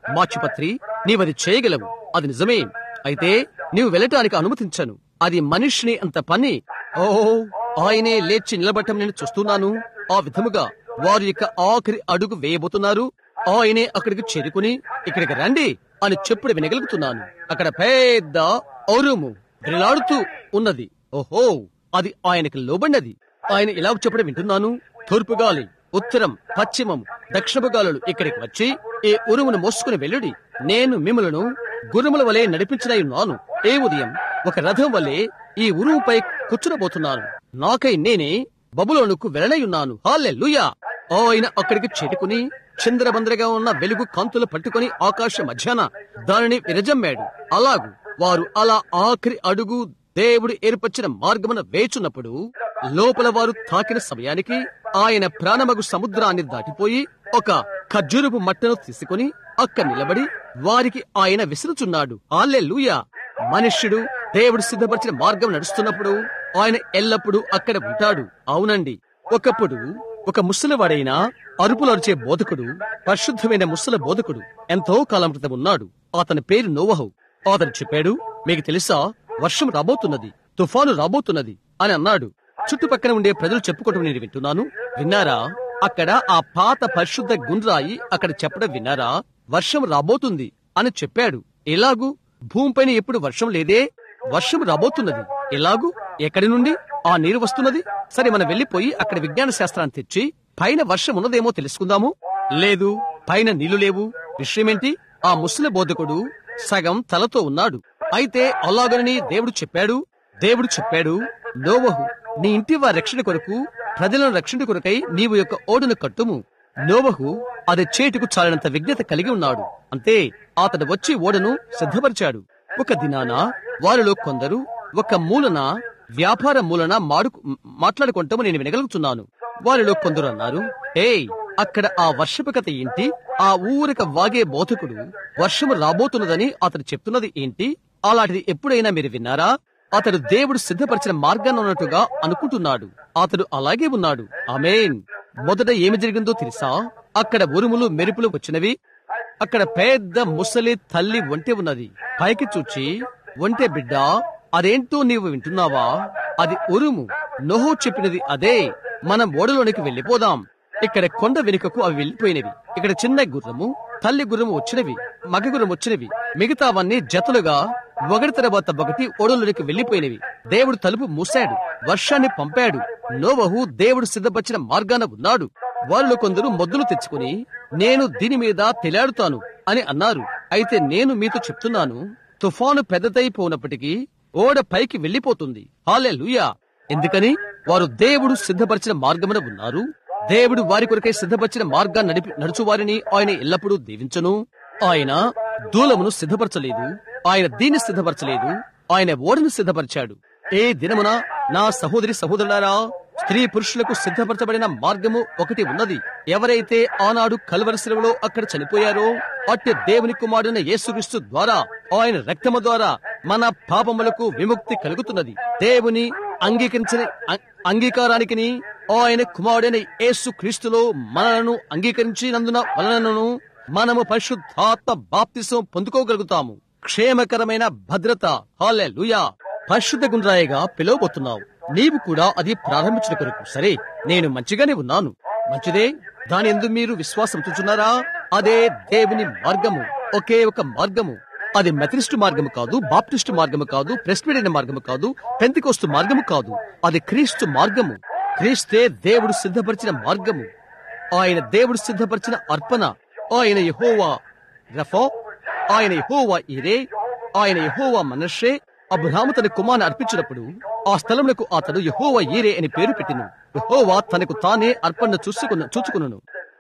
మాచుపత్రి నీవది చేయగలవు అది నిజమే అయితే నీవు వెళ్ళటానికి అనుమతించను అది మనిషిని అంత పని ఓ ఆయనే లేచి నిలబడటం నేను చూస్తున్నాను ఆ విధముగా వారి యొక్క ఆఖరి అడుగు వేయబోతున్నారు ఆయనే అక్కడికి చేరుకుని ఇక్కడికి రండి అని చెప్పుడు వినగలుగుతున్నాను అక్కడ పెద్ద ఔరుము విలాడుతూ ఉన్నది ఓహో అది ఆయనకి లోబడినది ఆయన ఇలా చెప్పడం వింటున్నాను తూర్పు గాలి ఉత్తరం పశ్చిమం దక్షిణ గాలులు ఇక్కడికి వచ్చి ఈ ఉరుమును మోసుకుని వెళ్ళుడి నేను మిమ్మలను గురుముల వలె నడిపించనై ఉన్నాను ఏ ఉదయం ఒక రథం వలె ఈ ఉరుముపై కూర్చునబోతున్నాను నాకై నేనే బబులోనుకు వెళ్ళనై ఉన్నాను హాలెల్లుయా ఆయన అక్కడికి చేరుకుని చంద్రబంద్రగా ఉన్న వెలుగు కాంతులు పట్టుకుని ఆకాశ మధ్యాన దానిని విరజమ్మాడు అలాగు వారు అలా ఆఖరి అడుగు దేవుడు ఏర్పరిచిన మార్గమున వేచున్నప్పుడు లోపల వారు తాకిన సమయానికి ఆయన ప్రాణమగు సముద్రాన్ని దాటిపోయి ఒక ఖర్జూరపు మట్టను తీసుకుని అక్క నిలబడి వారికి ఆయన విసురుచున్నాడు ఆల్లెలూయా మనుష్యుడు దేవుడు సిద్ధపరిచిన మార్గం నడుస్తున్నప్పుడు ఆయన ఎల్లప్పుడూ అక్కడ ఉంటాడు అవునండి ఒకప్పుడు ఒక ముసలివాడైన అరుపులు అరిచే బోధకుడు పరిశుద్ధమైన ముసల బోధకుడు ఎంతో కాలం క్రితం ఉన్నాడు అతని పేరు నోవహు అతను చెప్పాడు మీకు తెలుసా వర్షం రాబోతున్నది తుఫాను రాబోతున్నది అని అన్నాడు చుట్టుపక్కల ఉండే ప్రజలు చెప్పుకోవటం నేను వింటున్నాను విన్నారా అక్కడ ఆ పాత పరిశుద్ధ గుండ్రాయి అక్కడ చెప్పడం విన్నారా వర్షం రాబోతుంది అని చెప్పాడు ఎలాగూ భూమిపైన ఎప్పుడు వర్షం లేదే వర్షం రాబోతున్నది ఎలాగూ ఎక్కడి నుండి ఆ నీరు వస్తున్నది సరే మనం వెళ్లిపోయి అక్కడ విజ్ఞాన శాస్త్రాన్ని తెచ్చి పైన వర్షం ఉన్నదేమో తెలుసుకుందాము లేదు పైన నీళ్లు లేవు విషయమేంటి ఆ ముసలి బోధకుడు సగం తలతో ఉన్నాడు అయితే అలాగనని దేవుడు చెప్పాడు దేవుడు చెప్పాడు నోవహు నీ ఇంటి వారి రక్షణ కొరకు ప్రజలను రక్షణ కొరకై నీవు యొక్క ఓడును కట్టుము నోవహు అది చేటుకు చాలినంత విజ్ఞత కలిగి ఉన్నాడు అంతే అతడు వచ్చి ఓడను సిద్ధపరిచాడు ఒక దినాన వారిలో కొందరు ఒక మూలన వ్యాపార మూలన మాడు మాట్లాడుకుంటాము నేను వినగలుగుతున్నాను వారిలో కొందరు అన్నారు ఏయ్ అక్కడ ఆ వర్షపు కథ ఏంటి ఆ ఊరిక వాగే బోధకుడు వర్షము రాబోతున్నదని అతడు చెప్తున్నది ఏంటి అలాంటిది ఎప్పుడైనా మీరు విన్నారా అతడు దేవుడు సిద్ధపరిచిన మార్గాన్ని ఉన్నట్టుగా అనుకుంటున్నాడు అతడు అలాగే ఉన్నాడు ఆమేన్ మొదట ఏమి జరిగిందో తెలుసా అక్కడ ఉరుములు మెరుపులు వచ్చినవి అక్కడ పెద్ద ముసలి తల్లి ఒంటె ఉన్నది పైకి చూచి ఒంటె బిడ్డ అదేంటో నీవు వింటున్నావా అది ఉరుము నోహో చెప్పినది అదే మనం ఓడలోనికి వెళ్ళిపోదాం ఇక్కడ కొండ వెనుకకు అవి వెళ్ళిపోయినవి ఇక్కడ చిన్న గుర్రము తల్లి గుర్రము వచ్చినవి మగ గుర్రం వచ్చినవి మిగతావన్నీ జతలుగా ఒకటి తర్వాత ఒకటి ఓడలోనికి వెళ్ళిపోయినవి దేవుడు తలుపు మూశాడు వర్షాన్ని పంపాడు నోవహు దేవుడు సిద్ధపరిచిన మార్గాన ఉన్నాడు వారిలో కొందరు మొద్దులు తెచ్చుకుని నేను దీని మీద తెలాడుతాను అని అన్నారు అయితే నేను మీతో చెప్తున్నాను తుఫాను పెద్దదైపోయినప్పటికీ ఓడ పైకి వెళ్లిపోతుంది హాలే ఎందుకని వారు దేవుడు సిద్ధపరిచిన మార్గమున ఉన్నారు దేవుడు వారి కొరకై సిద్ధపరిచిన మార్గాన్ని నడిపి నడుచు వారిని ఆయన ఎల్లప్పుడూ దీవించను ఆయన దూలమును సిద్ధపరచలేదు ఆయన దీన్ని సిద్ధపరచలేదు ఆయన ఓడను సిద్ధపరిచాడు ఏ దినమున నా సహోదరి సహోదరులారా స్త్రీ పురుషులకు సిద్ధపరచబడిన మార్గము ఒకటి ఉన్నది ఎవరైతే ఆనాడు కల్వరశిలలో అక్కడ చనిపోయారో అట్టి దేవుని కుమారుడైన యేసుక్రీస్తు ద్వారా ఆయన రక్తము ద్వారా మన పాపములకు విముక్తి కలుగుతున్నది దేవుని అంగీకరించిన అం- అంగీకారానికి ఆయన కుమారుడైన యేసు క్రీస్తులో మనలను అంగీకరించినందున వలనను మనము పరిశుద్ధాత్మ బాప్తిసం పొందుకోగలుగుతాము క్షేమకరమైన భద్రత హాలే పరిశుద్ధ గుండ్రాయిగా పిలువబోతున్నావు నీవు కూడా అది ప్రారంభించిన కొరకు సరే నేను మంచిగానే ఉన్నాను మంచిదే దాని ఎందు మీరు విశ్వాసం చూచున్నారా అదే దేవుని మార్గము ఒకే ఒక మార్గము అది మెథడిస్టు మార్గము కాదు బాప్టిస్టు మార్గము కాదు ప్రెస్బిడైన మార్గము కాదు పెంతికోస్తు మార్గము కాదు అది క్రీస్తు మార్గము క్రీస్తే దేవుడు సిద్ధపరిచిన మార్గము ఆయన దేవుడు సిద్ధపరిచిన అర్పణ ఆయన యహోవా రఫో ఆయన యహోవా ఇరే ఆయన యహోవా మనషే అబ్రహాము తన కుమార్ని అర్పించినప్పుడు ఆ స్థలములకు అతడు యహోవా ఈరే అని పేరు పెట్టిను యహోవా తనకు తానే అర్పణ చూసుకున్న చూచుకును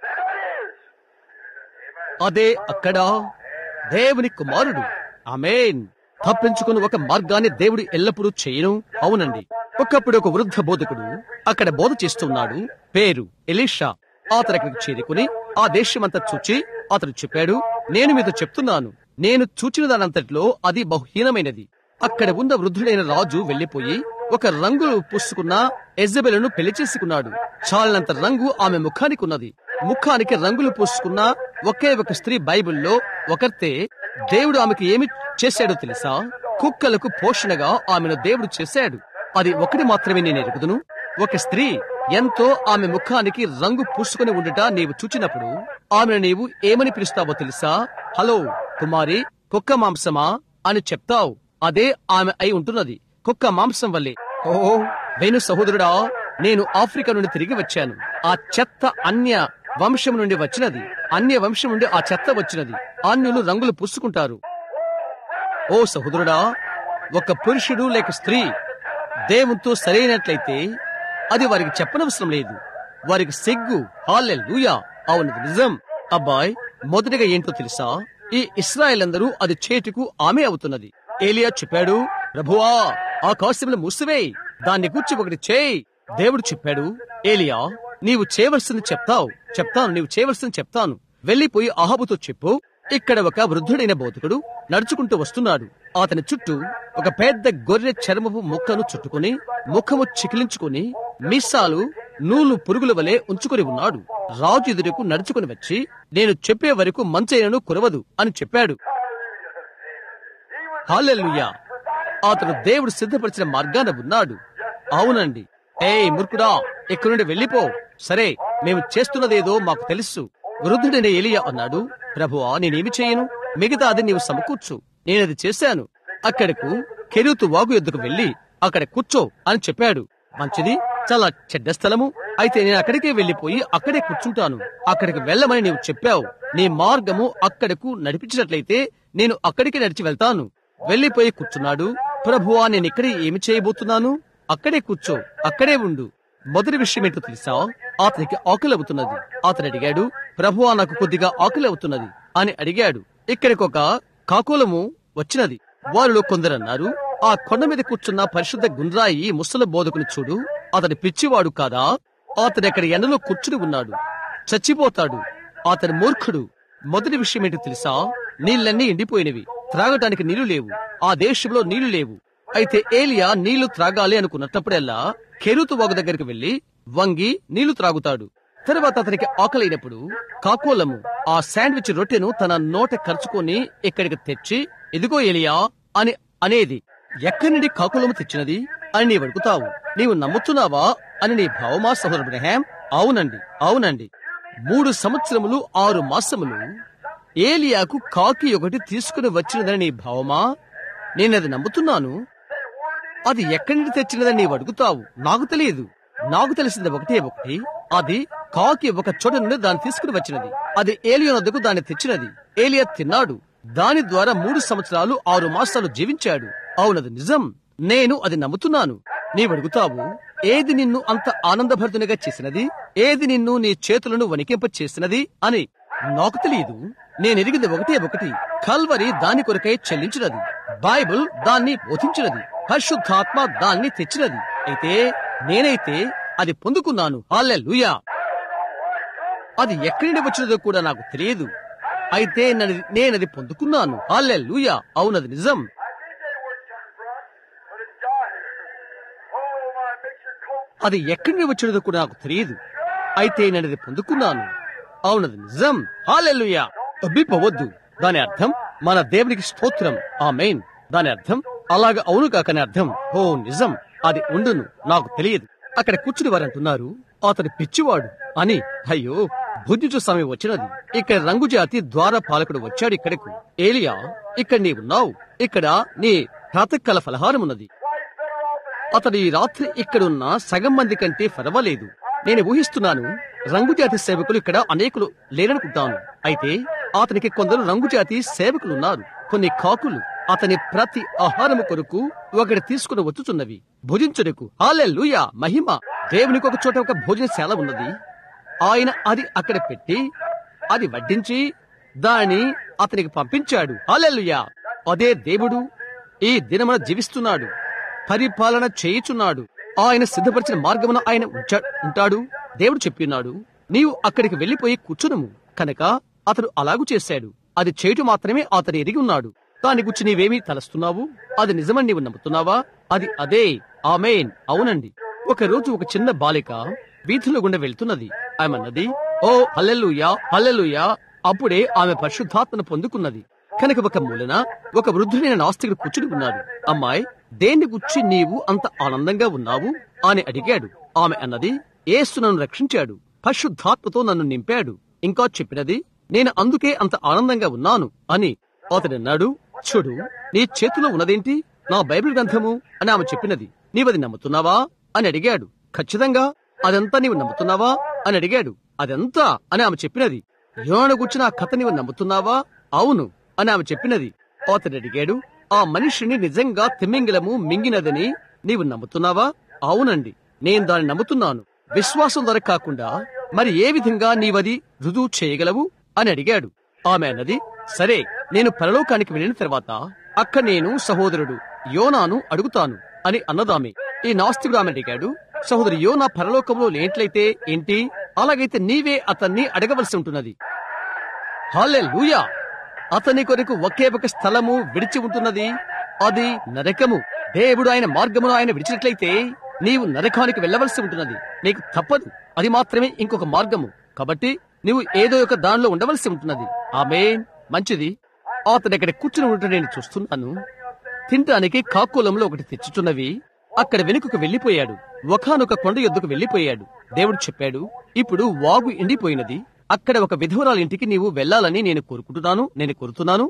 అదే అక్కడ దేవుని కుమారుడు ఆమేన్ తప్పించుకుని ఒక మార్గాన్ని దేవుడు ఎల్లప్పుడూ చేయను అవునండి ఒకప్పుడు ఒక వృద్ధ బోధకుడు అక్కడ బోధ చేస్తున్నాడు పేరు ఎలీషా అతను అక్కడికి చేరుకుని ఆ దేశమంతా చూచి అతడు చెప్పాడు నేను మీతో చెప్తున్నాను నేను చూచిన దానంతటిలో అది బహుహీనమైనది అక్కడ ఉన్న వృద్ధుడైన రాజు వెళ్లిపోయి ఒక రంగులు పూసుకున్న ఎజబెలను పెళ్లి చేసుకున్నాడు చాలినంత రంగు ఆమె ముఖానికి ఉన్నది ముఖానికి రంగులు పూసుకున్న ఒకే ఒక స్త్రీ బైబిల్లో ఒకర్తే దేవుడు ఆమెకు ఏమి చేశాడో తెలుసా కుక్కలకు పోషణగా ఆమెను దేవుడు చేశాడు అది ఒకటి మాత్రమే నేను ఎరుగుదును ఒక స్త్రీ ఎంతో ఆమె ముఖానికి రంగు పూసుకుని ఉండుట నీవు చూచినప్పుడు ఆమెను నీవు ఏమని పిలుస్తావో తెలుసా హలో కుమారి కుక్క మాంసమా అని చెప్తావు అదే ఆమె అయి ఉంటున్నది కుక్క మాంసం వల్లే ఓ వేణు సహోదరుడా నేను ఆఫ్రికా నుండి తిరిగి వచ్చాను ఆ చెత్త అన్య వంశం నుండి వచ్చినది అన్య వంశం నుండి ఆ చెత్త వచ్చినది అన్యులు రంగులు పూసుకుంటారు ఓ సహోదరుడా ఒక పురుషుడు లేక స్త్రీ దేవునితో సరైనట్లయితే అది వారికి చెప్పనవసరం లేదు వారికి సిగ్గు హాలెల్ లూయా అవునది నిజం అబ్బాయ్ మొదటిగా ఏంటో తెలుసా ఈ ఇస్రాయల్ అందరూ అది చేటుకు ఆమె అవుతున్నది ఏలియా చెప్పాడు ప్రభువా ఆకాశంలో మూసివేయి దాన్ని గుర్చి ఒకటి చేయి దేవుడు చెప్పాడు ఏలియా నీవు చేయవలసింది చెప్తావు చెప్తాను నీవు చేయవలసింది చెప్తాను వెళ్లిపోయి అహాబుతో చెప్పు ఇక్కడ ఒక వృద్ధుడైన బోధకుడు నడుచుకుంటూ వస్తున్నాడు అతని చుట్టూ ఒక పెద్ద గొర్రె చర్మపు ముక్కను చుట్టుకుని ముఖము చికిలించుకుని మిస్సాలు నూలు పురుగుల వలె ఉంచుకుని ఉన్నాడు రాజు ఎదురుకు నడుచుకుని వచ్చి నేను చెప్పే వరకు మంచైనను కురవదు అని చెప్పాడు హాలెల్లుయా అతను దేవుడు సిద్ధపరిచిన మార్గాన ఉన్నాడు అవునండి ఏయ్ మూర్ఖుడా ఇక్కడి నుండి వెళ్ళిపో సరే మేము చేస్తున్నదేదో మాకు తెలుసు వృద్ధుడైన ఎలియా అన్నాడు ప్రభువా నేనేమి చేయను మిగతా అది నీవు సమకూర్చు నేనది చేశాను అక్కడకు కెరూతు వాగు ఎద్దుకు వెళ్లి అక్కడ కూర్చో అని చెప్పాడు మంచిది చాలా చెడ్డ స్థలము అయితే నేను అక్కడికే వెళ్లిపోయి అక్కడే కూర్చుంటాను అక్కడికి వెళ్ళమని నీవు చెప్పావు నీ మార్గము అక్కడకు నడిపించినట్లయితే నేను అక్కడికి నడిచి వెళ్తాను వెళ్లిపోయి కూర్చున్నాడు ప్రభువా నేను ఇక్కడే ఏమి చేయబోతున్నాను అక్కడే కూర్చో అక్కడే ఉండు మొదటి విషయం ఏంటో తెలుసా అతనికి ఆకలి అవుతున్నది అతను అడిగాడు ప్రభువా నాకు కొద్దిగా ఆకలి అవుతున్నది అని అడిగాడు ఇక్కడికి ఒక కాకోలము వచ్చినది వారిలో కొందరు అన్నారు ఆ కొండ మీద కూర్చున్న పరిశుద్ధ గుండ్రాయి ముసల బోధకుని చూడు అతని పిచ్చివాడు కాదా అతను అక్కడ ఎండలో కూర్చుని ఉన్నాడు చచ్చిపోతాడు అతని మూర్ఖుడు మొదటి విషయం ఏంటో తెలుసా నీళ్ళన్నీ ఎండిపోయినవి త్రాగటానికి నీళ్లు లేవు ఆ దేశంలో నీళ్లు లేవు అయితే ఏలియా నీళ్లు త్రాగాలి అనుకున్నప్పుడల్లా కెరుతు వాగు దగ్గరికి వెళ్లి వంగి నీళ్లు త్రాగుతాడు తర్వాత అతనికి ఆకలైనప్పుడు కాకోలము ఆ శాండ్విచ్ రొట్టెను తన నోట ఖర్చుకొని ఇక్కడికి తెచ్చి ఇదిగో ఎలియా అని అనేది ఎక్కడి నుండి కాకులము తెచ్చినది అని నీవు అడుగుతావు నీవు నమ్ముతున్నావా అని నీ భావమా సహోదరు బ్రహాం అవునండి అవునండి మూడు సంవత్సరములు ఆరు మాసములు ఏలియాకు కాకి ఒకటి తీసుకుని వచ్చినదని నీ భావమా నేనది నమ్ముతున్నాను అది ఎక్కడి నుండి తెచ్చినదని నీవు అడుగుతావు నాకు తెలియదు నాకు తెలిసింది ఒకటే ఒకటి అది కాకి ఒక చోట నుండి దాన్ని తీసుకుని వచ్చినది అది ఏలియా వద్దకు దాన్ని తెచ్చినది ఏలియా తిన్నాడు దాని ద్వారా మూడు సంవత్సరాలు ఆరు మాసాలు జీవించాడు అవునది నిజం నేను అది నమ్ముతున్నాను నీవు అడుగుతావు ఏది నిన్ను అంత ఆనందభరితునిగా చేసినది ఏది నిన్ను నీ చేతులను వణికింప చేసినది అని నాకు తెలియదు నేను ఎరిగింది ఒకటే ఒకటి కల్వరి దాని కొరకై చెల్లించినది బైబిల్ దాన్ని బోధించినది పరిశుద్ధాత్మ దాన్ని తెచ్చినది అయితే నేనైతే అది పొందుకున్నాను హల్లెలూయా అది ఎక్కడి నుండి వచ్చినదో కూడా నాకు తెలియదు అయితే నన్ను- నేనది పొందుకున్నాను హల్లెలూయా అవునది నిజం I didn't say where it come from, but it got here. Oh, my, it makes your coat. అది ఎక్కడి నుండి వచ్చినదో కూడా నాకు తెలియదు అయితే నేను అది పొందుకున్నాను అవునది నిజం హాలెల్లుయా అబ్బిపోవద్దు దాని అర్థం మన దేవునికి స్తోత్రం ఆ మెయిన్ దాని అర్థం అలాగ అవును కాకని అర్థం ఓ నిజం అది ఉండును నాకు తెలియదు అక్కడ కూర్చుని వారు అంటున్నారు అతని పిచ్చివాడు అని అయ్యో భుజించు సమయం వచ్చినది ఇక్కడ రంగు జాతి ద్వార పాలకుడు వచ్చాడు ఇక్కడకు ఏలియా ఇక్కడ నీ ఉన్నావు ఇక్కడ నీ ప్రాతకాల ఫలహారం ఉన్నది Why, he's better off than అతడు ఈ రాత్రి ఇక్కడున్న సగం మంది కంటే పర్వాలేదు నేను ఊహిస్తున్నాను రంగుజాతి సేవకులు ఇక్కడ అనేకులు లేరనుకుంటాను అయితే అతనికి కొందరు రంగుజాతి సేవకులున్నారు కొన్ని కాకులు అతని ప్రతి ఆహారము కొరకు ఒకటి తీసుకుని వచ్చుచున్నవి భుజించుటకు హాలెల్లుయా మహిమ దేవునికి ఒక చోట ఒక భోజనశాల ఉన్నది ఆయన అది అక్కడ పెట్టి అది వడ్డించి దానిని అతనికి పంపించాడు హాలెల్లుయా అదే దేవుడు ఈ దినమున జీవిస్తున్నాడు పరిపాలన చేయుచున్నాడు ఆయన సిద్ధపరిచిన మార్గమున ఆయన ఉంచా- ఉంటాడు దేవుడు చెప్పినాడు నీవు అక్కడికి వెళ్లిపోయి కూర్చునుము కనుక అతడు అలాగు చేశాడు అది చేయటం మాత్రమే అతను ఎరిగి ఉన్నాడు దాని గురించి నీవేమీ తలస్తున్నావు అది నిజమని నీవు నమ్ముతున్నావా అది అదే ఆమెన్ అవునండి ఒక రోజు ఒక చిన్న బాలిక వీధిలో గుండా వెళ్తున్నది ఆమెన్నది ఓ హల్లెలూయా హల్లెలూయా అప్పుడే ఆమె పరిశుద్ధాత్మను పొందుకున్నది కనుక ఒక మూలన ఒక వృద్ధుడైన నాస్తికుడు కూర్చుని ఉన్నాడు అమ్మాయి దేన్ని గుచ్చి నీవు అంత ఆనందంగా ఉన్నావు అని అడిగాడు ఆమె అన్నది ఏసు నన్ను రక్షించాడు పరిశుద్ధాత్మతో నన్ను నింపాడు ఇంకా చెప్పినది నేను అందుకే అంత ఆనందంగా ఉన్నాను అని అతడు అన్నాడు చూడు నీ చేతిలో ఉన్నదేంటి నా బైబిల్ గ్రంథము అని ఆమె చెప్పినది నీవది నమ్ముతున్నావా అని అడిగాడు ఖచ్చితంగా అదంతా నీవు నమ్ముతున్నావా అని అడిగాడు అదంతా అని ఆమె చెప్పినది యోను గుచ్చిన ఆ కథ నీవు నమ్ముతున్నావా అవును అని ఆమె చెప్పినది అతడు అడిగాడు ఆ మనిషిని నిజంగా తిమ్మింగిలము మింగినదని నీవు నమ్ముతున్నావా అవునండి నేను దాన్ని నమ్ముతున్నాను విశ్వాసం ద్వారా కాకుండా మరి ఏ విధంగా నీవది రుజువు చేయగలవు అని అడిగాడు ఆమె అన్నది సరే నేను పరలోకానికి వెళ్ళిన తర్వాత అక్క నేను సహోదరుడు యోనాను అడుగుతాను అని అన్నదామె ఈ నాస్తికుడు ఆమె అడిగాడు సహోదరు యోనా పరలోకంలో లేనట్లయితే ఏంటి అలాగైతే నీవే అతన్ని అడగవలసి ఉంటున్నది హాలే లూయా అతని కొరకు ఒకే ఒక స్థలము విడిచి ఉంటున్నది అది నరకము దేవుడు ఆయన మార్గమును ఆయన విడిచినట్లయితే నీవు నరకానికి వెళ్ళవలసి ఉంటున్నది నీకు తప్పదు అది మాత్రమే ఇంకొక మార్గము కాబట్టి నీవు ఏదో ఒక దానిలో ఉండవలసి ఉంటున్నది ఆమె మంచిది అతను ఇక్కడ కూర్చుని ఉండటం నేను చూస్తున్నాను తినటానికి కాకులంలో ఒకటి తెచ్చుచున్నవి అక్కడ వెనుకకు వెళ్లిపోయాడు ఒకనొక కొండ ఎద్దుకు వెళ్లిపోయాడు దేవుడు చెప్పాడు ఇప్పుడు వాగు ఎండిపోయినది అక్కడ ఒక విధవరాల ఇంటికి నీవు వెళ్ళాలని నేను కోరుకుంటున్నాను నేను కోరుతున్నాను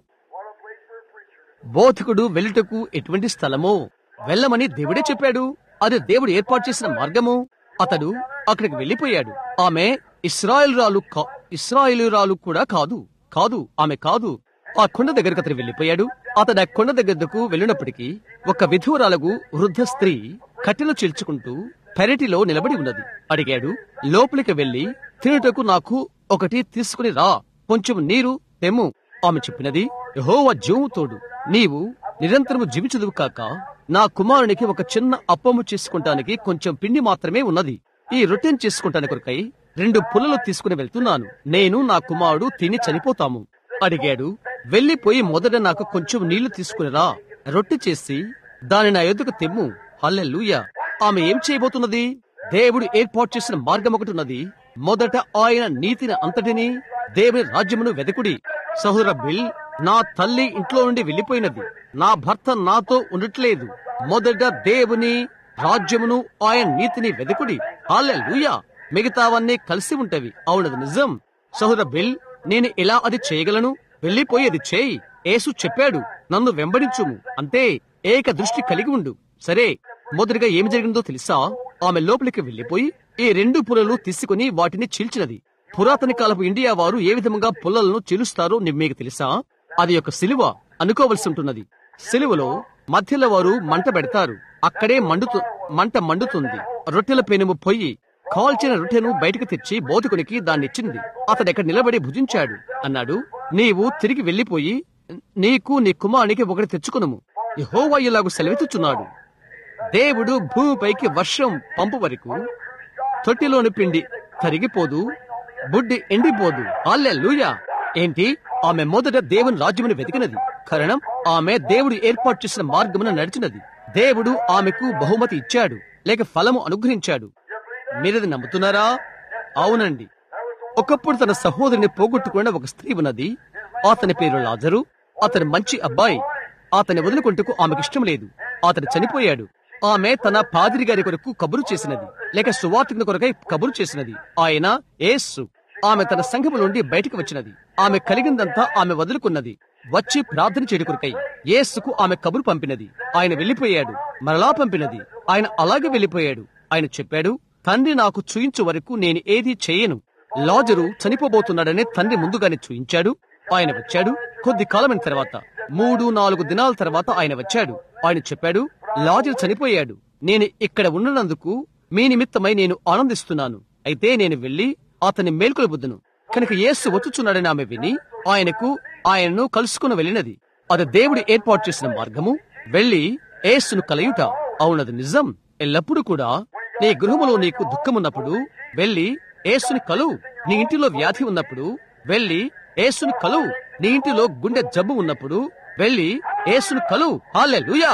బోధకుడు వెళ్ళుటకు ఎటువంటి స్థలమో వెళ్ళమని దేవుడే చెప్పాడు అది దేవుడు ఏర్పాటు చేసిన మార్గము అతడు అక్కడికి వెళ్లిపోయాడు ఆమె ఇస్రాయేలురాలు కా- ఇస్రాయేలురాలు కూడా కాదు కాదు ఆమె కాదు ఆ కొండ దగ్గరకు అతను వెళ్లిపోయాడు అతడు ఆ కొండ దగ్గరకు వెళ్ళినప్పటికీ ఒక విధువరాలకు వృద్ధ స్త్రీ కట్టెలు చీల్చుకుంటూ పెరటిలో నిలబడి ఉన్నది అడిగాడు లోపలికి వెళ్లి తినుటకు నాకు ఒకటి తీసుకుని రా కొంచెం నీరు తెమ్ము ఆమె చెప్పినది యెహోవా జీవము తోడు నీవు నిరంతరము జీవించదువు కాక నా కుమారునికి ఒక చిన్న అప్పము చేసుకుంటానికి కొంచెం పిండి మాత్రమే ఉన్నది ఈ రొట్టెను చేసుకుంటాని కొరకై రెండు పుల్లలు తీసుకుని వెళ్తున్నాను నేను నా కుమారుడు తిని చనిపోతాము అడిగాడు వెళ్లిపోయి మొదట నాకు కొంచెం నీళ్లు తీసుకునిరా రొట్టె చేసి దాని నా ఎదుకు తెమ్ము హల్లెలూయా ఆమె ఏం చేయబోతున్నది దేవుడు ఏర్పాటు చేసిన మార్గం ఒకటి ఉన్నది మొదట ఆయన నీతిని అంతటిని దేవుని రాజ్యమును వెదకుడి సహోదర బిల్ నా తల్లి ఇంట్లో నుండి వెళ్లిపోయినది నా భర్త నాతో ఉండట్లేదు మొదట దేవుని రాజ్యమును ఆయన నీతిని వెదకుడి హల్లెలూయా మిగతావన్నీ కలిసి ఉంటవి అవునది నిజం సహోదర బిల్ నేను ఎలా అది చేయగలను వెళ్లిపోయి అది చేయి యేసు చెప్పాడు నన్ను వెంబడించుము అంతే ఏక దృష్టి కలిగి ఉండు సరే మొదటిగా ఏమి జరిగిందో తెలుసా ఆమె లోపలికి వెళ్లిపోయి ఈ రెండు పుల్లలు తీసుకుని వాటిని చీల్చినది పురాతన కాలపు ఇండియా వారు ఏ విధంగా పుల్లలను చీలుస్తారో ని- మీకు తెలుసా అది ఒక సిలువ అనుకోవలసి ఉంటున్నది సిలువలో మధ్యలో వారు మంట పెడతారు అక్కడే మండుతు మంట మండుతుంది రొట్టెల పెనుము పొయ్యి కాల్చిన రొట్టెను బయటకు తెచ్చి బోధకునికి దాన్నిచ్చింది అతడు ఎక్కడ నిలబడి భుజించాడు అన్నాడు నీవు తిరిగి వెళ్లిపోయి నీకు నీ కుమారునికి ఒకటి తెచ్చుకునుము యెహోవా ఇలాగు సెలవిచ్చుచున్నాడు దేవుడు భూమిపైకి వర్షం పంపు వరకు తొట్టిలోని పిండి కరిగిపోదు బుడ్డి ఎండిపోదు హల్లెలూయా ఏంటి ఆమె మొదట దేవుని రాజ్యమును వెతికినది కారణం ఆమె దేవుడు ఏర్పాటు చేసిన మార్గమున నడిచినది దేవుడు ఆమెకు బహుమతి ఇచ్చాడు లేక ఫలము అనుగ్రహించాడు మీరది నమ్ముతున్నారా అవునండి ఒకప్పుడు తన సహోదరిని పోగొట్టుకున్న ఒక స్త్రీ ఉన్నది అతని పేరు లాజరు అతని మంచి అబ్బాయి అతని వదులుకుంటకు ఆమెకు ఇష్టం లేదు అతను చనిపోయాడు ఆమె తన పాదిరి గారి కొరకు కబురు చేసినది లేక సువార్తికుని కొరకై కబురు చేసినది ఆయన ఏస్సు ఆమె తన సంఘము నుండి బయటకు వచ్చినది ఆమె కలిగిందంతా ఆమె వదులుకున్నది వచ్చి ప్రార్థన చేయడు కొరకై యేసుకు ఆమె కబురు పంపినది ఆయన వెళ్లిపోయాడు మరలా పంపినది ఆయన అలాగే వెళ్లిపోయాడు ఆయన చెప్పాడు తండ్రి నాకు చూయించు వరకు నేను ఏదీ చేయను లాజరు చనిపోబోతున్నాడని తండ్రి ముందుగానే చూయించాడు ఆయన వచ్చాడు కొద్ది కాలమైన తర్వాత మూడు నాలుగు దినాల తర్వాత ఆయన వచ్చాడు ఆయన చెప్పాడు లాజరు చనిపోయాడు నేను ఇక్కడ ఉన్నందుకు మీ నిమిత్తమై నేను ఆనందిస్తున్నాను అయితే నేను వెళ్లి అతని మేల్కొలబుద్దును కనుక యేసు వచ్చుచున్నాడని ఆమె విని ఆయనకు ఆయనను కలుసుకుని వెళ్ళినది అది దేవుడు ఏర్పాటు చేసిన మార్గము వెళ్లి యేసును కలయుట అవునది నిజం ఎల్లప్పుడూ కూడా నీ గృహములో నీకు దుఃఖమున్నప్పుడు వెళ్లి యేసుని కలువు నీ ఇంటిలో వ్యాధి ఉన్నప్పుడు వెళ్లి యేసుని కలువు నీ ఇంటిలో గుండె జబ్బు ఉన్నప్పుడు వెళ్లి యేసుని కలువు హాలెలూయా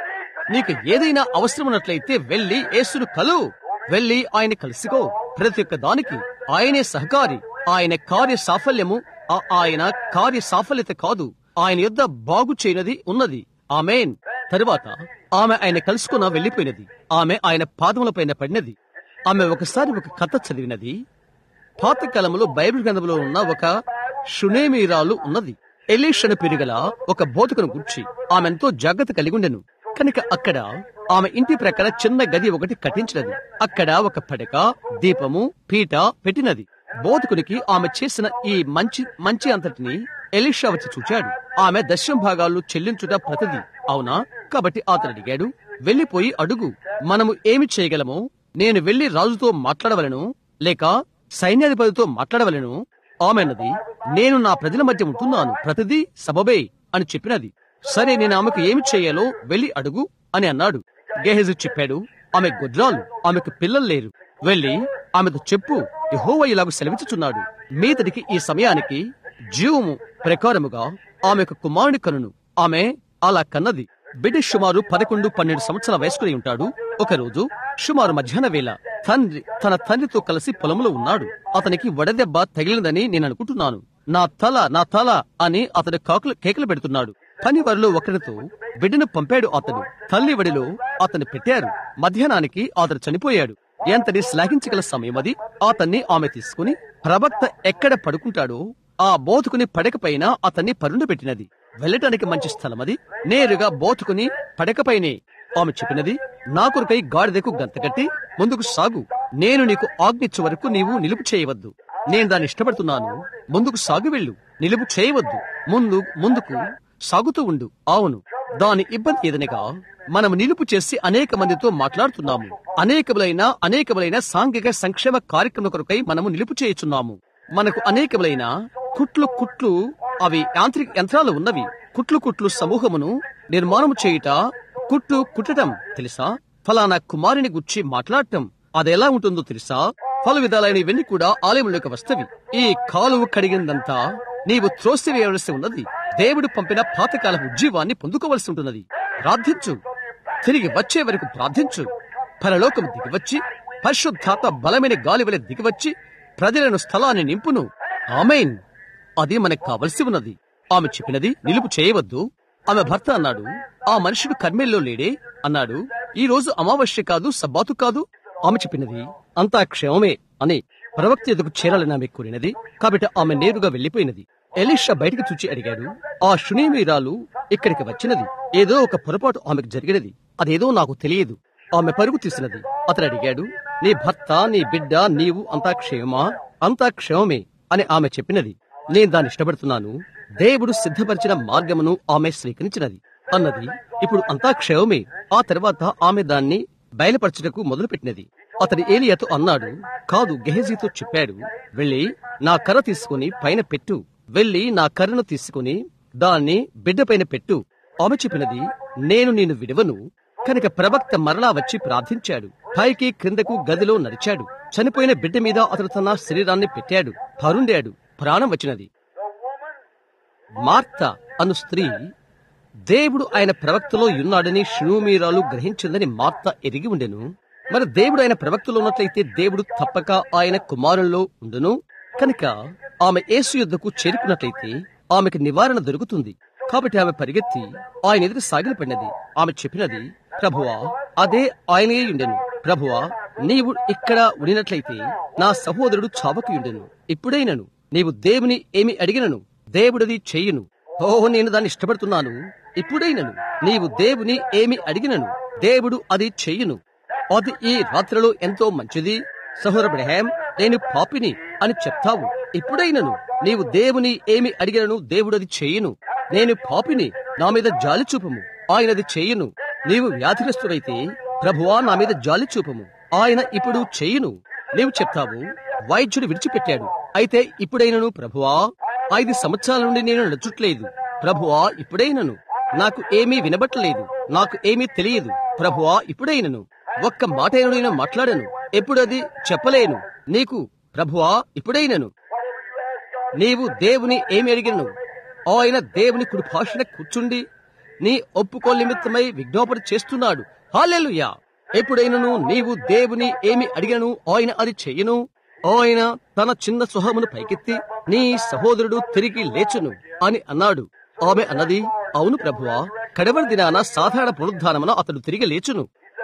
నీకు ఏదైనా అవసరం ఉన్నట్లయితే వెళ్లి యేసును కలు వెళ్లి ఆయన కలుసుకో ప్రతి ఒక్క దానికి ఆయనే సహకారి ఆయన కార్య సాఫల్యము ఆ- ఆయన కార్య సాఫల్యత కాదు ఆయన యొద్ద బాగు చేయనది ఉన్నది ఆమెన్ తరువాత ఆమె ఆయన కలుసుకున్న వెళ్లిపోయినది ఆమె ఆయన పాదములపైన పడినది ఆమె ఒకసారి ఒక కథ చదివినది పాతకాలంలో బైబిల్ గ్రంథంలో ఉన్న ఒక షునేమీరాలు ఉన్నది ఎలీషను పెరుగల ఒక బోధకును గుర్చి ఆమె ఎంతో జాగ్రత్త కలిగి ఉండెను కనుక అక్కడ ఆమె ఇంటి ప్రక్కన చిన్న గది ఒకటి కట్టించినది అక్కడ ఒక పడక దీపము పీట పెట్టినది బోధకునికి ఆమె చేసిన ఈ మంచి మంచి అంతటిని ఎలీషా వచ్చి చూచాడు ఆమె దశం భాగాలు చెల్లించుట ప్రతిది అవునా కాబట్టి అతను అడిగాడు వెళ్లిపోయి అడుగు మనము ఏమి చేయగలమో నేను వెళ్లి రాజుతో మాట్లాడవలను లేక సైన్యాధిపతితో మాట్లాడవలను ఆమె అన్నది నేను నా ప్రజల మధ్య ఉంటున్నాను ప్రతిదీ సబబే అని చెప్పినది సరే నేను ఆమెకు ఏమి చేయాలో వెళ్లి అడుగు అని అన్నాడు గేహజు చెప్పాడు ఆమె గుడ్రాలు ఆమెకు పిల్లలు లేరు వెళ్లి ఆమెతో చెప్పు యెహోవా ఇలాగ సెలవిచ్చుచున్నాడు మీతడికి ఈ సమయానికి జీవము ప్రకారముగా ఆమెకు కుమారుని కనును ఆమె అలా కన్నది బిడ్డ సుమారు పదకొండు పన్నెండు సంవత్సరాల వయస్కుని ఉంటాడు ఒకరోజు సుమారు మధ్యాహ్న వేళ తండ్రి తన తండ్రితో కలిసి పొలంలో ఉన్నాడు అతనికి వడదెబ్బ తగిలిందని నేను అనుకుంటున్నాను నా తల నా తల అని అతడు కాకులు కేకలు పెడుతున్నాడు పని వారిలో ఒకరితో బిడ్డను పంపాడు అతడు తల్లి వడిలో అతను పెట్టారు మధ్యాహ్నానికి అతడు చనిపోయాడు ఎంతటి శ్లాఘించగల సమయం అది అతన్ని ఆమె తీసుకుని ప్రవక్త ఎక్కడ పడుకుంటాడో ఆ బోతుకుని పడకపైన అతన్ని పరుండబెట్టినది వెళ్ళటానికి మంచి స్థలం అది నేరుగా బోతుకుని పడకపైనే ఆమె చెప్పినది నా కొరకై గాడిదకు గంతకట్టి ముందుకు సాగు నేను నీకు ఆజ్ఞించే వరకు నీవు నిలుపు చేయవద్దు నేను దాన్ని ఇష్టపడుతున్నాను ముందుకు సాగు వెళ్ళు నిలుపు చేయవద్దు ముందు ముందుకు సాగుతూ ఉండు అవును దాని ఇబ్బంది ఏదనగా మనం నిలుపు చేసి అనేక మందితో మాట్లాడుతున్నాము అనేకములైన అనేకములైన సాంఘిక సంక్షేమ కార్యక్రమం కొరకై మనము నిలుపు చేయుచున్నాము మనకు అనేకములైన కుట్లు కుట్లు అవి యాంత్రిక యంత్రాలు ఉన్నవి కుట్లు కుట్లు సమూహమును నిర్మాణము చేయుట కుట్లు కుట్టడం తెలుసా ఫలానా కుమారుని గుర్చి మాట్లాడటం అది ఎలా ఉంటుందో తెలుసా పలు విధాలైన ఇవన్నీ కూడా ఆలయంలోకి వస్తవి ఈ కాలువ కడిగిందంతా నీవు త్రోసివేయవలసి ఉన్నది దేవుడు పంపిన పాతకాలపు ఉజ్జీవాన్ని పొందుకోవలసి ఉంటున్నది ప్రార్థించు తిరిగి వచ్చే వరకు ప్రార్థించు పరలోకం దిగివచ్చి పరిశుద్ధాత్మ బలమైన గాలి వలె దిగివచ్చి ప్రజలను స్థలాన్ని నింపును ఆమెన్ అది మనకు కావలసి ఉన్నది ఆమె చెప్పినది నిలుపు చేయవద్దు ఆమె భర్త అన్నాడు ఆ మనుషుడు కర్మేల్లో లేడే అన్నాడు ఈ రోజు అమావాస్య కాదు సబ్బాతు కాదు ఆమె చెప్పినది అంతా క్షేమమే అని ప్రవక్త ఎదుగు చేరాలని ఆమె కోరినది కాబట్టి ఆమె నేరుగా వెళ్లిపోయినది ఎలీషా బయటకు చూచి అడిగాడు ఆ షునేమీరాలు ఇక్కడికి వచ్చినది ఏదో ఒక పొరపాటు ఆమెకు జరిగినది అదేదో నాకు తెలియదు ఆమె పరుగు తీసినది అతడు అడిగాడు నీ భర్త నీ బిడ్డ నీవు అంతా క్షేమమా అంతా క్షేమమే అని ఆమె చెప్పినది నేను దాన్ని ఇష్టపడుతున్నాను దేవుడు సిద్ధపరిచిన మార్గమును ఆమె స్వీకరించినది అన్నది ఇప్పుడు అంతా క్షేమమే ఆ తర్వాత ఆమె దాన్ని బయలుపరచుటకు మొదలుపెట్టినది అతడు ఏలియాతో అన్నాడు కాదు గెహజీతో చెప్పాడు వెళ్ళి నా కర్ర తీసుకుని పైన పెట్టు వెళ్ళి నా కర్రను తీసుకుని దాన్ని బిడ్డ పైన పెట్టు ఆమె చెప్పినది నేను నిన్ను విడవను కనుక ప్రవక్త మరలా వచ్చి ప్రార్థించాడు పైకి క్రిందకు గదిలో నడిచాడు చనిపోయిన బిడ్డ మీద అతడు తన శరీరాన్ని పెట్టాడు పరుండాడు ప్రాణం వచ్చినది మార్త అను స్త్రీ దేవుడు ఆయన ప్రవక్తలో ఉన్నాడని షునూమీరాలు గ్రహించిందని మార్త ఎరిగి ఉండెను మరి దేవుడు ఆయన ప్రవక్తలో ఉన్నట్లయితే దేవుడు తప్పక ఆయన కుమారుల్లో ఉండును కనుక ఆమె యేసు యుద్ధకు చేరుకున్నట్లయితే ఆమెకు నివారణ దొరుకుతుంది కాబట్టి ఆమె పరిగెత్తి ఆయన ఎదురు సాగిలపడినది ఆమె చెప్పినది ప్రభువా అదే ఆయనే ఉండెను ప్రభువా నీవు ఇక్కడ ఉండినట్లయితే నా సహోదరుడు చావకుయుండెను ఇప్పుడైనను నీవు దేవుని ఏమి అడిగినను దేవుడిది చెయ్యును ఓ నేను దాన్ని ఇష్టపడుతున్నాను ఇప్పుడైనను నీవు దేవుని ఏమి అడిగినను దేవుడు అది చెయ్యును అది ఈ రాత్రిలో ఎంతో మంచిది సహోదర బ్రహాం నేను పాపిని అని చెప్తావు ఇప్పుడైనను నీవు దేవుని ఏమి అడిగినను దేవుడది చేయును నేను పాపిని నా మీద జాలి చూపము ఆయనది చేయును నీవు వ్యాధిగ్రస్తుడైతే ప్రభువా నా మీద జాలి చూపము ఆయన ఇప్పుడు చేయును నీవు చెప్తావు వైద్యుడు విడిచిపెట్టాడు అయితే ఇప్పుడైనను ప్రభువా ఐదు సంవత్సరాల నుండి నేను నడుచుట్లేదు ప్రభువా ఇప్పుడైనను నాకు ఏమీ వినబట్టలేదు నాకు ఏమీ తెలియదు ప్రభువా ఇప్పుడైనను ఒక్క మాట నేను మాట్లాడను ఎప్పుడది చెప్పలేను నీకు ప్రభువా ఇప్పుడైనను నీవు దేవుని ఏమి అడిగినను ఆయన దేవుని కుడి భాషణ కూర్చుండి నీ ఒప్పుకో నిమిత్తమై విజ్ఞాపన చేస్తున్నాడు హాలెలుయా ఎప్పుడైనను నీవు దేవుని ఏమి అడిగను ఆయన అది చెయ్యను ఆయన తన చిన్న సుహమును పైకెత్తి నీ సహోదరుడు తిరిగి లేచును అని అన్నాడు ఆమె అన్నది అవును ప్రభువా కడవరి దినాన సాధారణ పునరుద్ధానమున అతడు తిరిగి లేచును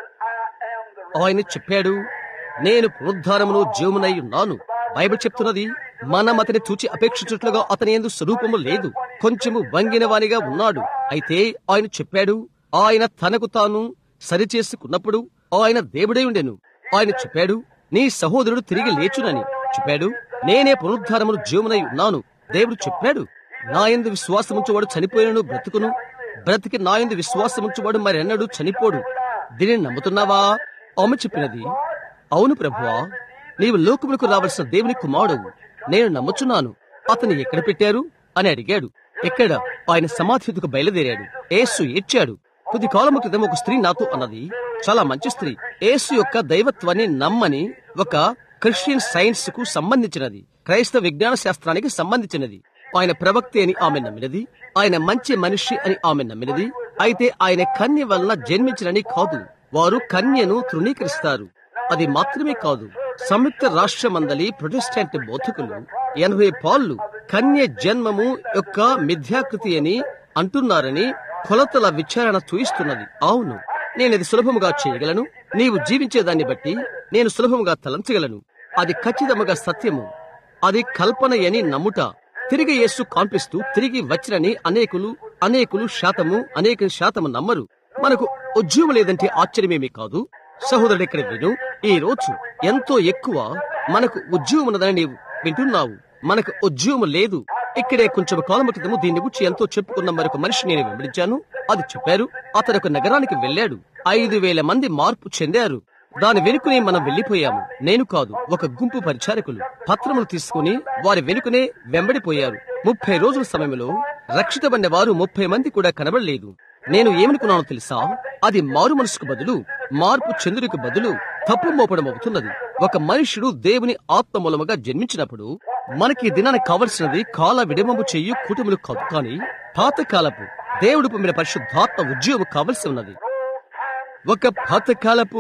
ఆయన చెప్పాడు నేను పునరుద్ధానమును జీవమునై ఉన్నాను బైబిల్ చెప్తున్నది మనం అతని చూచి అపేక్షించుట్లుగా అతని ఎందు స్వరూపము లేదు కొంచెము వంగిన వానిగా ఉన్నాడు అయితే ఆయన చెప్పాడు ఆయన తనకు తాను సరిచేసుకున్నప్పుడు ఆయన దేవుడై ఉండెను ఆయన చెప్పాడు నీ సహోదరుడు తిరిగి లేచునని చెప్పాడు నేనే పునరుద్ధారమును జీవమునై ఉన్నాను దేవుడు చెప్పాడు నా ఎందు విశ్వాసముంచువాడు చనిపోయినను బ్రతుకును బ్రతికి నా ఎందు విశ్వాసముంచువాడు మరెన్నడూ చనిపోడు దీనిని నమ్ముతున్నావా ఆమె చెప్పినది అవును ప్రభువా నీవు లోకములకు రావలసిన దేవుని కుమారుడు నేను నమ్ముచున్నాను అతన్ని ఎక్కడ పెట్టారు అని అడిగాడు ఎక్కడ ఆయన సమాధికు బయలుదేరాడు ఏసు ఏడ్చాడు కొద్ది కాలము క్రితం ఒక స్త్రీ నాతో అన్నది చాలా మంచి స్త్రీ ఏసు యొక్క దైవత్వాన్ని నమ్మని ఒక క్రిస్టియన్ సైన్స్ కు సంబంధించినది క్రైస్తవ విజ్ఞాన శాస్త్రానికి సంబంధించినది ఆయన ప్రవక్తే అని ఆమె నమ్మినది ఆయన మంచి మనిషి అని ఆమె నమ్మినది అయితే ఆయన కన్య వలన జన్మించినని కాదు వారు కన్యను తృణీకరిస్తారు అది మాత్రమే కాదు సంయుక్త రాష్ట్రమందలి ప్రొటెస్టాంట్ బోధకులు ఎనభై పాళ్ళు కన్య జన్మము యొక్క మిథ్యాకృతి అని అంటున్నారని కొలతల విచారణ చూయిస్తున్నది అవును నేనది సులభముగా చేయగలను నీవు జీవించేదాన్ని బట్టి నేను సులభముగా తలంచగలను అది ఖచ్చితముగా సత్యము అది కల్పన అని నమ్ముట తిరిగి యేసు కాన్పిస్తూ తిరిగి వచ్చినని అనేకులు అనేకులు శాతము అనేక శాతము నమ్మరు మనకు ఉద్యోగం లేదంటే ఆశ్చర్యమేమీ కాదు సహోదరుడు ఇక్కడ విను ఈ రోజు ఎంతో ఎక్కువ మనకు ఉద్యోగం ఉన్నదని నీవు వింటున్నావు మనకు ఉద్యోగం లేదు ఇక్కడే కొంచెం కాలం క్రితము దీన్ని గురించి ఎంతో చెప్పుకున్న మరొక మనిషి నేను వెంబడించాను అది చెప్పారు అతను ఒక నగరానికి వెళ్ళాడు ఐదు వేల మంది మార్పు చెందారు దాని వెనుకనే మనం వెళ్లిపోయాము నేను కాదు ఒక గుంపు పరిచారకులు పత్రములు తీసుకుని వారి వెనుకనే వెంబడిపోయారు ముప్పై రోజుల సమయంలో రక్షితబడిన వారు ముప్పై మంది కూడా కనబడలేదు నేను ఏమనుకున్నానో తెలుసా అది మారు మనసుకు బదులు మార్పు చంద్రుడికి బదులు తప్పు మోపడం అవుతున్నది ఒక మనుష్యుడు దేవుని ఆత్మ మూలముగా జన్మించినప్పుడు మనకి ఈ దినానికి కావలసినది కాల విడమము చెయ్యి కుటుంబలు కాదు కానీ పాతకాలపు దేవుడు పొమ్మిన పరిశుద్ధాత్మ ఉద్యోగం కావలసి ఉన్నది ఒక పాతకాలపు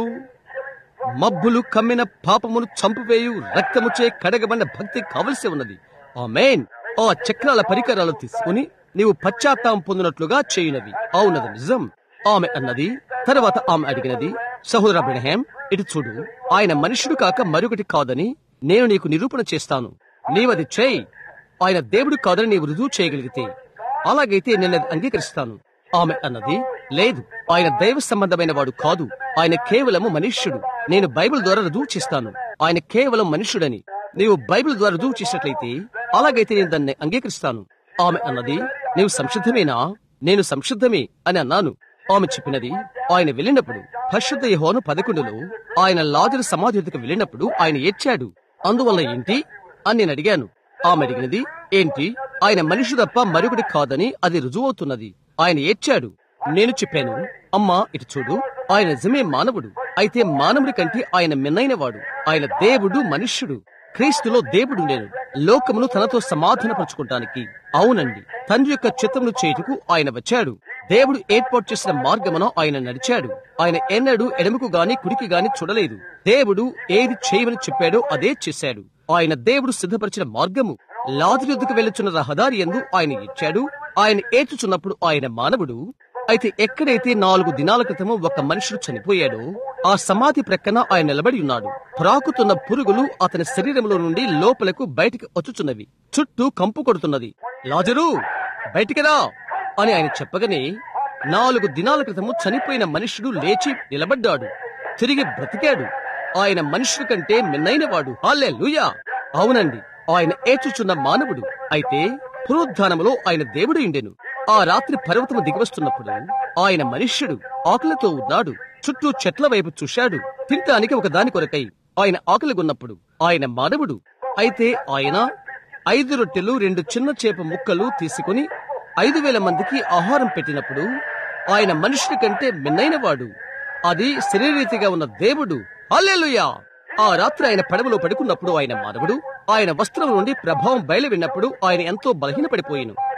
మబ్బులు కమ్మిన పాపమును చంపువేయు రక్తముచే కడగబడిన భక్తి కావలసి ఉన్నది ఆమేన్ ఆ చక్రాల పరికరాలు తీసుకుని నీవు పశ్చాత్తాపం పొందినట్లుగా చేయునవి అవునది నిజం ఆమె అన్నది తర్వాత ఆమె అడిగినది సహోదర అబ్రహం ఇటు చూడు ఆయన మనుషుడు కాక మరొకటి కాదని నేను నీకు నిరూపణ చేస్తాను నీవది చేయి ఆయన దేవుడు కాదని నీవు రుజువు చేయగలిగితే అలాగైతే నేను అది అంగీకరిస్తాను ఆమె అన్నది లేదు ఆయన దైవ సంబంధమైన వాడు కాదు ఆయన కేవలము మనుష్యుడు నేను బైబిల్ ద్వారా రుజువు చేస్తాను ఆయన కేవలం మనుష్యుడని నీవు బైబిల్ ద్వారా రుజువు చేసినట్లయితే అలాగైతే నేను దాన్ని అంగీకరిస్తాను ఆమె అన్నది నీవు సంసిద్ధమేనా నేను సంసిద్ధమే అని అన్నాను ఆమె చెప్పినది ఆయన వెళ్ళినప్పుడు పరిశుద్ధ యెహోను పదకొండులో ఆయన లాజరు సమాధి వద్దకు వెళ్ళినప్పుడు ఆయన ఏడ్చాడు అందువల్ల ఏంటి అని నేను అడిగాను ఆమె అడిగినది ఏంటి ఆయన మనిషి తప్ప మరొకటి కాదని అది రుజువవుతున్నది ఆయన ఏడ్చాడు నేను చెప్పాను అమ్మా ఇటు చూడు ఆయన నిజమే మానవుడు అయితే మానవుడి కంటే ఆయన మిన్నైన వాడు ఆయన దేవుడు మనుష్యుడు క్రీస్తులో దేవుడు నేను లోకమును తనతో సమాధానపరుచుకుంటానికి అవునండి తండ్రి యొక్క చిత్తమును చేయుటకు ఆయన వచ్చాడు దేవుడు ఏర్పాటు చేసిన మార్గమున ఆయన నడిచాడు ఆయన ఎన్నడూ ఎడమకు గాని కుడికి గాని చూడలేదు దేవుడు ఏది చేయమని చెప్పాడో అదే చేశాడు ఆయన దేవుడు సిద్ధపరిచిన మార్గము లాజరు యుద్ధకు వెళ్ళుచున్న రహదారి ఎందు ఆయన ఇచ్చాడు ఆయన ఏచుచున్నప్పుడు ఆయన మానవుడు అయితే ఎక్కడైతే నాలుగు దినాల క్రితము ఒక మనుషుడు చనిపోయాడో ఆ సమాధి ప్రక్కన ఆయన నిలబడి ఉన్నాడు ప్రాకుతున్న పురుగులు అతని శరీరంలో నుండి లోపలకు బయటికి వచ్చుచున్నవి చుట్టూ కంపు కొడుతున్నది లాజరు బయటికిరా అని ఆయన చెప్పగానే నాలుగు దినాల క్రితము చనిపోయిన మనుషుడు లేచి నిలబడ్డాడు తిరిగి బ్రతికాడు ఆయన మనుషుల కంటే మిన్నైనవాడు హాలే అవునండి ఆయన ఏచుచున్న మానవుడు అయితే పునరుద్ధానములో ఆయన దేవుడు ఉండెను ఆ రాత్రి పర్వతము దిగివస్తున్నప్పుడు ఆయన మనుష్యుడు ఆకలితో ఉన్నాడు చుట్టూ చెట్ల వైపు చూశాడు తినటానికి ఒక దాని కొరకై ఆయన ఆకలిగొన్నప్పుడు ఆయన మానవుడు అయితే ఆయన ఐదు రొట్టెలు రెండు చిన్న చేప ముక్కలు తీసుకుని ఐదు వేల మందికి ఆహారం పెట్టినప్పుడు ఆయన మనుషుడి కంటే మిన్నైనవాడు అది శరీరీతిగా ఉన్న దేవుడు హల్లెలూయా ఆ రాత్రి ఆయన పడవలో పడుకున్నప్పుడు ఆయన మానవుడు ఆయన వస్త్రం నుండి ప్రభావం బయలువిన్నప్పుడు ఆయన ఎంతో బలహీనపడిపోయిను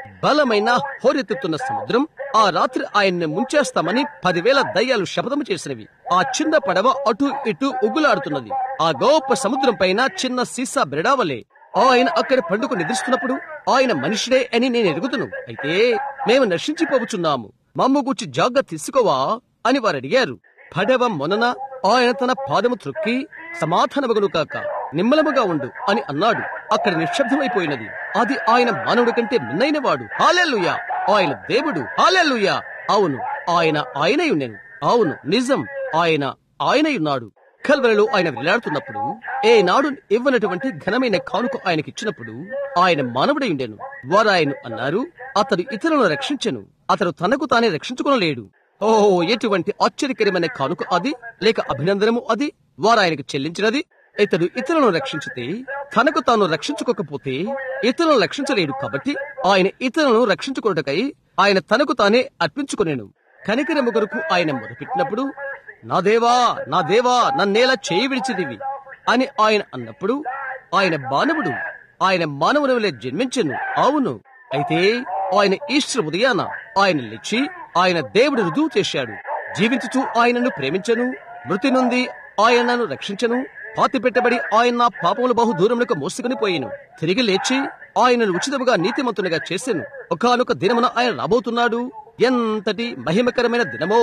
బలమైన హోరెత్తుతున్న సముద్రం ఆ రాత్రి ఆయన్ని ముంచేస్తామని పదివేల దయ్యాలు శపథము చేసినవి ఆ చిన్న పడవ అటు ఇటు ఉగులాడుతున్నది ఆ గొప్ప సముద్రం పైన చిన్న సీసా బెరడావలే ఆయన అక్కడ పండుగ నిద్రిస్తున్నప్పుడు ఆయన మనుషుడే అని నేను ఎరుగుతును అయితే మేము నశించిపోవచ్చున్నాము మమ్మ గుచ్చి జాగ్రత్త తీసుకోవా అని వారు అడిగారు పడవ మొనన ఆయన తన పాదము త్రొక్కి సమాధానమగును కాక నిమ్మలముగా ఉండు అని అన్నాడు అక్కడ నిశ్శబ్దమైపోయినది అది ఆయన మానవుడి కంటే మిన్నైన వాడు హాలెల్లుయా ఆయన దేవుడు హాలెల్లుయా అవును ఆయన ఆయనై ఉండెను అవును నిజం ఆయన ఆయనయున్నాడు కల్వరలో ఆయన వేలాడుతున్నప్పుడు ఏ నాడు ఇవ్వనటువంటి ఘనమైన కానుక ఆయనకిచ్చినప్పుడు ఆయన మానవుడై ఉండెను వారు ఆయన అన్నారు అతడు ఇతరులను రక్షించెను అతడు తనకు తానే రక్షించుకొనలేడు ఓ ఎటువంటి ఆశ్చర్యకరమైన కానుక అది లేక అభినందనము అది వారు ఆయనకు చెల్లించినది ఇతడు ఇతరులను రక్షించితే తనకు తాను రక్షించుకోకపోతే ఇతరులను రక్షించలేడు కాబట్టి ఆయన ఇతరులను రక్షించుకొనుటకై ఆయన తనకు తానే అర్పించుకొనేను కనికరము కొరకు ఆయన మొదపెట్టినప్పుడు నా దేవా నా దేవా నన్నేలా చేయి విడిచిదివి అని ఆయన అన్నప్పుడు ఆయన మానవుడు ఆయన మానవుని జన్మించెను అవును అయితే ఆయన ఈశ్వర ఉదయాన ఆయన లేచి ఆయన దేవుడు రుజువు చేశాడు జీవించుచు ఆయనను ప్రేమించను మృతి నుండి ఆయనను రక్షించను పాతి పెట్టబడి ఆయన నా పాపములు బహు దూరములకు మోసుకుని పోయిను తిరిగి లేచి ఆయనను ఉచితముగా నీతిమంతునిగా చేసెను ఒకనొక దినమున ఆయన రాబోతున్నాడు ఎంతటి మహిమకరమైన దినమో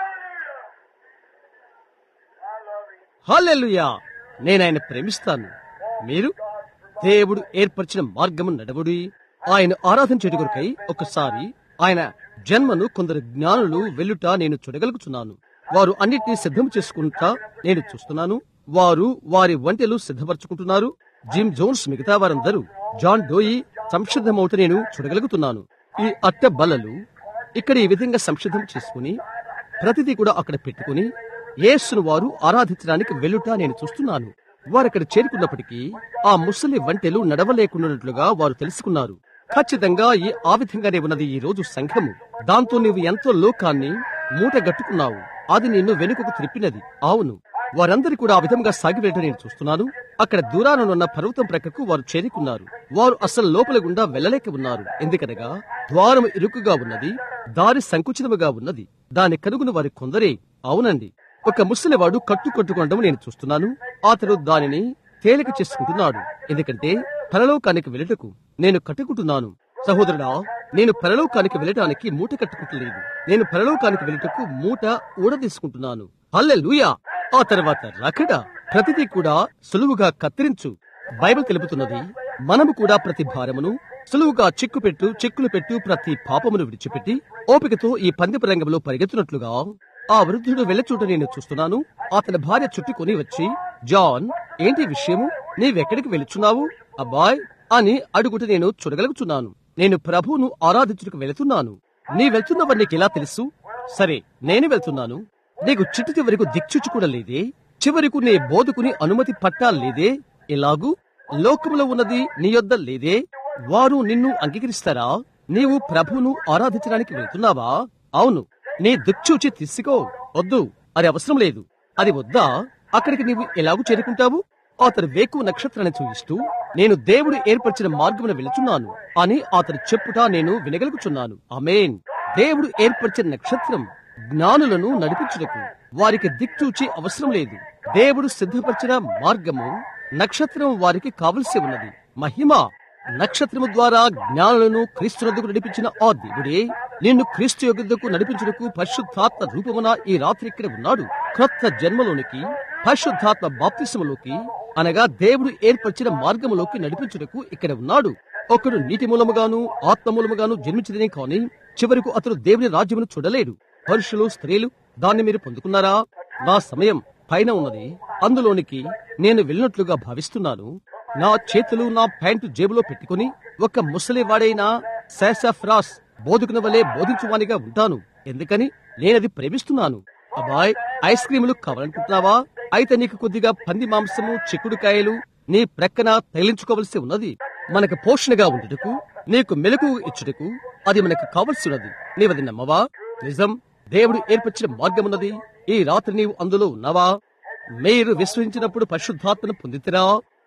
హాలెల్లుయా నేను ఆయన ప్రేమిస్తాను మీరు దేవుడు ఏర్పరిచిన మార్గము నడవుడి ఆయన ఆరాధన చేయడం కొరకై ఒకసారి ఆయన జన్మను కొందరు జ్ఞానులు వెల్లుట నేను చూడగలుగుతున్నాను వారు అన్నిటినీ సిద్ధం చేసుకుంటా నేను చూస్తున్నాను వారు వారి వంటలు సిద్ధపరచుకుంటున్నారు జిమ్ జోన్స్ మిగతా వారందరూ జాన్ డోయి సంసిద్ధమవుట నేను చూడగలుగుతున్నాను ఈ అట్ట బల్లలు ఇక్కడ ఈ విధంగా సంసిద్ధం చేసుకుని ప్రతిదీ కూడా అక్కడ పెట్టుకుని యేసును వారు ఆరాధించడానికి వెళ్ళుట నేను చూస్తున్నాను వారు అక్కడ చేరుకున్నప్పటికీ ఆ ముసలి వంటెలు నడవలేకున్నట్లుగా వారు తెలుసుకున్నారు ఖచ్చితంగా ఈ ఆ విధంగానే ఉన్నది ఈ రోజు సంఘము దాంతో నీవు ఎంతో లోకాన్ని మూట గట్టుకున్నావు అది నిన్ను వెనుకకు త్రిప్పినది అవును వారందరి కూడా ఆ విధంగా సాగి వెళ్ళటం నేను చూస్తున్నాను అక్కడ దూరాననున్న పర్వతం ప్రక్కకు వారు చేరుకున్నారు వారు అసలు లోపల గుండా వెళ్ళలేక ఉన్నారు ఎందుకనగా ద్వారం ఇరుకుగా ఉన్నది దారి సంకుచితముగా ఉన్నది దాని కనుగొని వారి కొందరే అవునండి ఒక ముసలివాడు కట్టు కట్టుకోవడం నేను చూస్తున్నాను అతడు దానిని తేలిక చేసుకుంటున్నాడు ఎందుకంటే పరలోకానికి వెళ్ళటకు నేను కట్టుకుంటున్నాను సహోదరుడా నేను పరలోకానికి వెళ్ళటానికి మూట కట్టుకుంటలేదు నేను పరలోకానికి వెళ్ళటకు మూట ఊడదీసుకుంటున్నాను హల్లెలూయా ఆ తర్వాత రకడ ప్రతిదీ కూడా సులువుగా కత్తిరించు బైబిల్ తెలుపుతున్నది మనము కూడా ప్రతి భారమును సులువుగా చిక్కు పెట్టు చిక్కులు పెట్టు ప్రతి పాపమును విడిచిపెట్టి ఓపికతో ఈ పందిపు రంగంలో పరిగెత్తున్నట్లుగా ఆ వృద్ధుడు వెళ్ళచూట నేను చూస్తున్నాను అతని భార్య చుట్టుకొని వచ్చి జాన్ ఏంటి విషయము నీవెక్కడికి వెళుచున్నావు అబ్బాయ్ అని అడుగుట నేను చూడగలుగుతున్నాను నేను ప్రభువును ఆరాధించుటకు వెళుతున్నాను నీ వెళ్తున్నవని నీకు ఎలా తెలుసు సరే నేను వెళ్తున్నాను నీకు చిట్టు చివరకు దిక్చుచు కూడా లేదే చివరకు నీ బోధకుని అనుమతి పట్టాలేదే ఎలాగూ లోకములో ఉన్నది నీ యొద్ద లేదే వారు నిన్ను అంగీకరిస్తారా నీవు ప్రభువును ఆరాధించడానికి వెళ్తున్నావా అవును నీ దిక్చూచి తీసుకో వద్దు అది అవసరం లేదు అది వద్దా అక్కడికి నీవు ఎలాగూ చేరుకుంటావు అతడు వేకు నక్షత్రాన్ని చూయిస్తూ నేను దేవుడు ఏర్పరిచిన మార్గమున వెళుచున్నాను అని అతడు చెప్పుట నేను వినగలుగుచున్నాను అమేన్ దేవుడు ఏర్పరిచిన నక్షత్రం జ్ఞానులను నడిపించుటకు వారికి దిక్చూచి అవసరం లేదు దేవుడు సిద్ధపరిచిన మార్గము నక్షత్రం వారికి కావలసి ఉన్నది మహిమ నక్షత్రము ద్వారా జ్ఞానులను క్రీస్తునద్దుకు నడిపించిన ఆ దేవుడే నిన్ను క్రీస్తు యొద్దకు నడిపించుటకు పరిశుద్ధాత్మ రూపమున ఈ రాత్రి ఇక్కడ ఉన్నాడు క్రొత్త జన్మలోనికి పరిశుద్ధాత్మ బాప్తిసములోకి అనగా దేవుడు ఏర్పరిచిన మార్గములోకి నడిపించుటకు ఇక్కడ ఉన్నాడు ఒకడు నీటి మూలముగాను ఆత్మ మూలముగాను జన్మించదనే కాని చివరకు అతడు దేవుని రాజ్యమును చూడలేడు పురుషులు స్త్రీలు దాన్ని మీరు పొందుకున్నారా నా సమయం పైన ఉన్నది అందులోనికి నేను వెళ్ళినట్లుగా భావిస్తున్నాను నా చేతులు నా ప్యాంటు జేబులో పెట్టుకుని ఒక ముసలివాడైన శాసఫ్రాస్ బోధకుని వలె బోధించువానిగా ఉంటాను ఎందుకని నేనది ప్రేమిస్తున్నాను అబ్బాయ్ ఐస్ క్రీములు కావాలనుకుంటున్నావా అయితే నీకు కొద్దిగా పంది మాంసము చిక్కుడుకాయలు నీ ప్రక్కన తగిలించుకోవలసి ఉన్నది మనకు పోషణగా ఉండుటకు నీకు మెలకు ఇచ్చుటకు అది మనకు కావలసి ఉన్నది నీవది నమ్మవా నిజం దేవుడు ఏర్పరిచిన మార్గమున్నది ఈ రాత్రి నీవు అందులో ఉన్నావా మీరు విశ్వసించినప్పుడు పరిశుద్ధాత్మను పొందితిరా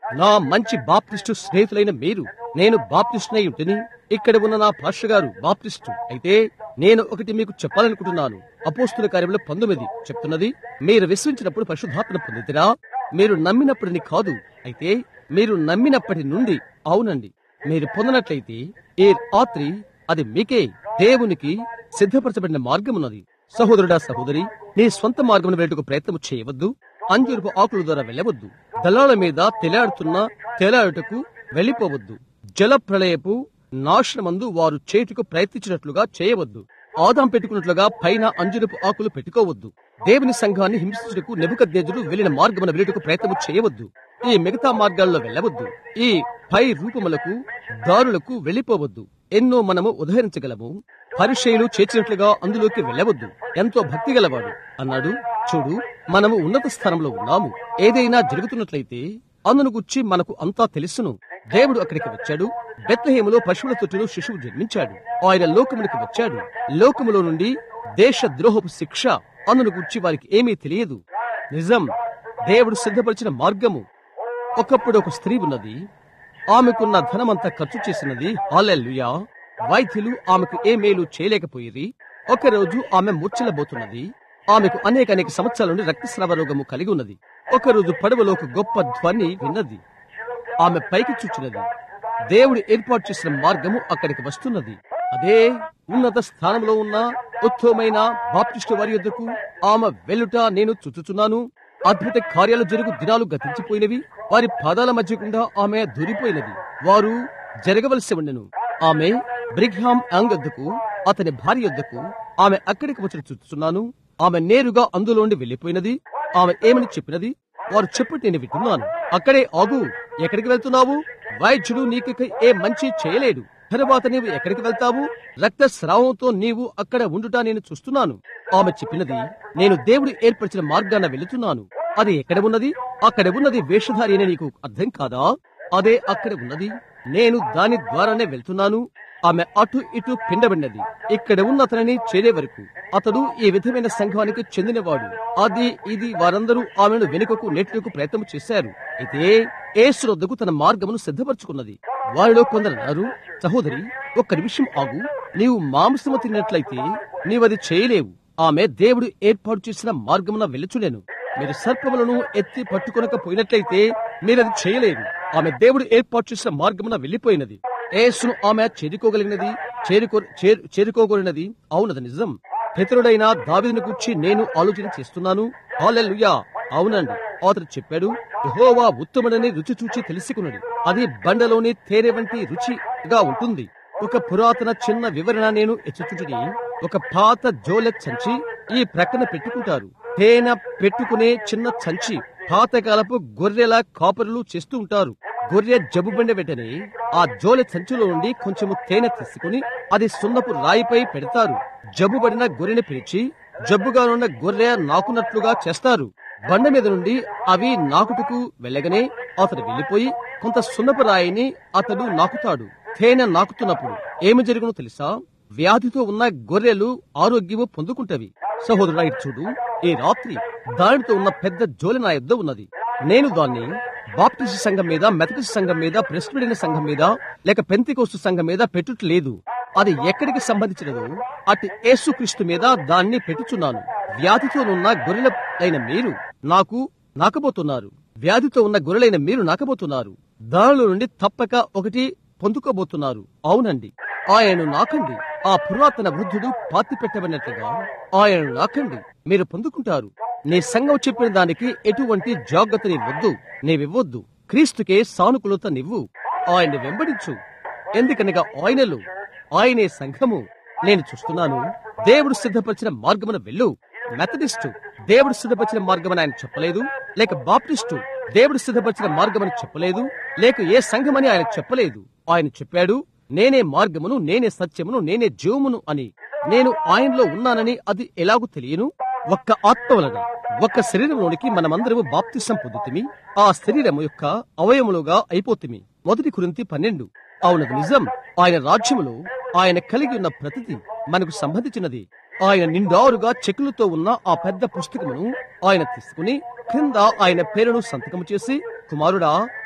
నా మంచి బాప్టిస్టు స్నేహితులైన మీరు నేను బాప్టిస్టునై ఉంటిని ఇక్కడ ఉన్న నా భాష గారు బాప్టిస్టు అయితే నేను ఒకటి మీకు చెప్పాలనుకుంటున్నాను అపోస్తుల కార్యంలో పంతొమ్మిది చెప్తున్నది మీరు విశ్వించినప్పుడు పరిశుద్ధాత్మను పొందితిరా మీరు నమ్మినప్పటిని కాదు అయితే మీరు నమ్మినప్పటి నుండి అవునండి మీరు పొందినట్లయితే ఈ రాత్రి అది మీకే దేవునికి సిద్ధపరచబడిన మార్గమున్నది సహోదరుడా సహోదరి నీ స్వంత మార్గమును వెళ్ళటకు ప్రయత్నం చేయవద్దు అంజూరపు ఆకుల ద్వారా వెళ్ళవద్దు దళాల మీద తెలాడుతున్న తెలాడుటకు వెళ్ళిపోవద్దు జల ప్రళయపు నాశనమందు వారు చేటుకు ప్రయత్నించినట్లుగా చేయవద్దు ఆదాం పెట్టుకున్నట్లుగా పైన అంజురపు ఆకులు పెట్టుకోవద్దు దేవుని సంఘాన్ని హింసించుటకు నెబుకద్నేజుడు వెళ్లిన మార్గమున వెళ్ళుటకు ప్రయత్నం చేయవద్దు ఈ మిగతా మార్గాల్లో వెళ్ళవద్దు ఈ పై రూపములకు దారులకు వెళ్ళిపోవద్దు ఎన్నో మనము ఉదహరించగలము పరిచయులు చేర్చినట్లుగా అందులోకి వెళ్ళవద్దు ఎంతో భక్తి గలవాడు అన్నాడు చూడు మనము ఉన్నత స్థానంలో ఉన్నాము ఏదైనా జరుగుతున్నట్లయితే అందును గుర్చి మనకు అంతా తెలుసును దేవుడు అక్కడికి వచ్చాడు బెత్లహేములో పశువుల తొట్టులో శిశువు జన్మించాడు ఆయన లోకమునికి వచ్చాడు లోకములో నుండి దేశ ద్రోహపు శిక్ష అందును గుర్చి వారికి ఏమీ తెలియదు నిజం దేవుడు సిద్ధపరిచిన మార్గము ఒకప్పుడు ఒక స్త్రీ ఉన్నది ఆమెకున్న ధనమంతా ఖర్చు చేసినది హాలెల్లుయా వైద్యులు ఆమెకు ఏ మేలు చేయలేకపోయేది ఒకరోజు ఆమె మూర్ఛలబోతున్నది ఆమెకు అనేక అనేక సంవత్సరాల నుండి రక్తస్రావ రోగము కలిగి ఉన్నది ఒకరోజు పడవలో ఒక గొప్ప ధ్వని విన్నది ఆమె పైకి చూచినది దేవుడు ఏర్పాటు చేసిన మార్గము అక్కడికి వస్తున్నది అదే ఉన్నత స్థానంలో ఉన్న ఉత్తమమైన బాప్టిస్టు వారి యొద్దకు ఆమె వెల్లుట నేను చుచుచున్నాను అద్భుత కార్యాలు జరుగు దినాలు గతించిపోయినవి వారి పాదాల మధ్య గుండా ఆమె దూరిపోయినది వారు జరగవలసి ఉండెను ఆమె బ్రిగ్హామ్ యాంగ్ వద్దకు అతని భార్య యొద్దకు ఆమె అక్కడికి వచ్చి చూస్తున్నాను ఆమె నేరుగా అందులోండి వెళ్లిపోయినది ఆమె ఏమని చెప్పినది వారు చెప్పు నేను వింటున్నాను అక్కడే ఆగు ఎక్కడికి వెళ్తున్నావు వైద్యుడు నీకు ఇక ఏ మంచి చేయలేడు తరువాత నీవు ఎక్కడికి వెళ్తావు రక్తస్రావంతో నీవు అక్కడ ఉండుట నేను చూస్తున్నాను ఆమె చెప్పినది నేను దేవుడు ఏర్పరిచిన మార్గాన వెళుతున్నాను అది ఎక్కడ ఉన్నది అక్కడ ఉన్నది వేషధారి అని నీకు అర్థం కాదా అదే అక్కడ ఉన్నది నేను దాని ద్వారానే వెళ్తున్నాను ఆమె అటు ఇటు పిండబడినది ఇక్కడ ఉన్న అతనిని చేరే వరకు అతడు ఈ విధమైన సంఘానికి చెందినవాడు అది ఇది వారందరూ ఆమెను వెనుకకు నెట్టుకు ప్రయత్నం చేశారు అయితే ఏసు వద్దకు తన మార్గమును సిద్ధపరచుకున్నది వారిలో కొందరు అన్నారు సహోదరి ఒక్క నిమిషం ఆగు నీవు మాంసము తిన్నట్లయితే నీవది చేయలేవు ఆమె దేవుడు ఏర్పాటు చేసిన మార్గమున వెలుచులేను మీరు సర్పములను ఎత్తి పట్టుకొనకపోయినట్లయితే మీరది చేయలేరు ఆమె దేవుడు ఏర్పాటు చేసిన మార్గమున వెళ్లిపోయినది ఏసును ఆమె చేరుకోగలిగినది చేరుకో చేరు- చేరుకోగలిగినది అవునది నిజం పితరుడైన దావిదిని గురించి నేను ఆలోచన చేస్తున్నాను హాలెలుయా అవునండి అతడు చెప్పాడు యెహోవా ఉత్తముడని రుచి చూచి తెలుసుకున్నది అది బండలోని తేనె వంటి రుచిగా ఉంటుంది ఒక పురాతన చిన్న వివరణ నేను ఎచ్చుచుటిని ఒక పాత జోలె సంచి ఈ ప్రక్కన పెట్టుకుంటారు తేనె పెట్టుకునే చిన్న సంచి పాతకాలపు గొర్రెల కాపరులు చేస్తూ ఉంటారు గొర్రె జబ్బుబండ వెంటనే ఆ జోలె సంచిలో నుండి కొంచెము తేనె తీసుకుని అది సున్నపు రాయిపై పెడతారు జబ్బుబడిన గొర్రెని పిలిచి జబ్బుగా ఉన్న గొర్రె నాకున్నట్లుగా చేస్తారు బండ మీద నుండి అవి నాకుటకు వెళ్ళగానే అతడు వెళ్లిపోయి కొంత సున్నపు రాయిని అతడు నాకుతాడు తేనె నాకుతున్నప్పుడు ఏమి జరుగునో తెలుసా వ్యాధితో ఉన్న గొర్రెలు ఆరోగ్యము పొందుకుంటవి సహోదరుడా ఇటు చూడు ఈ రాత్రి దానితో ఉన్న పెద్ద జోలి నా యుద్ధ ఉన్నది నేను దాన్ని బాప్టిస్ట్ సంఘం మీద మెథడిస్ట్ సంఘం మీద ప్రెస్బిడిన సంఘం మీద లేక పెంతికోస్తు సంఘం మీద పెట్టుట లేదు అది ఎక్కడికి సంబంధించినదో అటు యేసుక్రీస్తు మీద దాన్ని పెట్టుచున్నాను వ్యాధితో ఉన్న గొర్రెలైన మీరు నాకు నాకబోతున్నారు వ్యాధితో ఉన్న గొర్రెలైన మీరు నాకబోతున్నారు దానిలో నుండి తప్పక ఒకటి పొందుకోబోతున్నారు అవునండి ఆయనను నాకండి ఆ పురాతన వృద్ధుడు పాతి పెట్టబడినట్లుగా ఆయనను నాకండి మీరు పొందుకుంటారు నీ సంఘం చెప్పిన దానికి ఎటువంటి జాగ్రత్త నీవద్దు నీవివ్వద్దు క్రీస్తుకే సానుకూలత నివ్వు ఆయన్ని వెంబడించు ఎందుకనగా ఆయనలో ఆయనే సంఘము నేను చూస్తున్నాను దేవుడు సిద్ధపరిచిన మార్గమున వెళ్ళు మెథడిస్టు దేవుడు సిద్ధపరిచిన మార్గమని ఆయన చెప్పలేదు లేక బాప్టిస్టు దేవుడు సిద్ధపరిచిన మార్గమని చెప్పలేదు లేక ఏ సంఘమని ఆయన చెప్పలేదు ఆయన చెప్పాడు నేనే మార్గమును నేనే సత్యమును నేనే జీవమును అని నేను ఆయనలో ఉన్నానని అది ఎలాగూ తెలియను ఒక్క ఆత్మ వలన ఒక్క శరీరంలోనికి మనమందరము బాప్తిసం పొందుతిమి ఆ శరీరము యొక్క అవయములుగా అయిపోతిమి మొదటి కురింతి పన్నెండు అవునది నిజం ఆయన రాజ్యములో ఆయన కలిగి ఉన్న ప్రతిది మనకు సంబంధించినది ఆయన నిండారుగా చెక్కులతో ఉన్న ఆ పెద్ద పుస్తకమును ఆయన తీసుకుని క్రింద ఆయన పేరును సంతకము చేసి కుమారుడా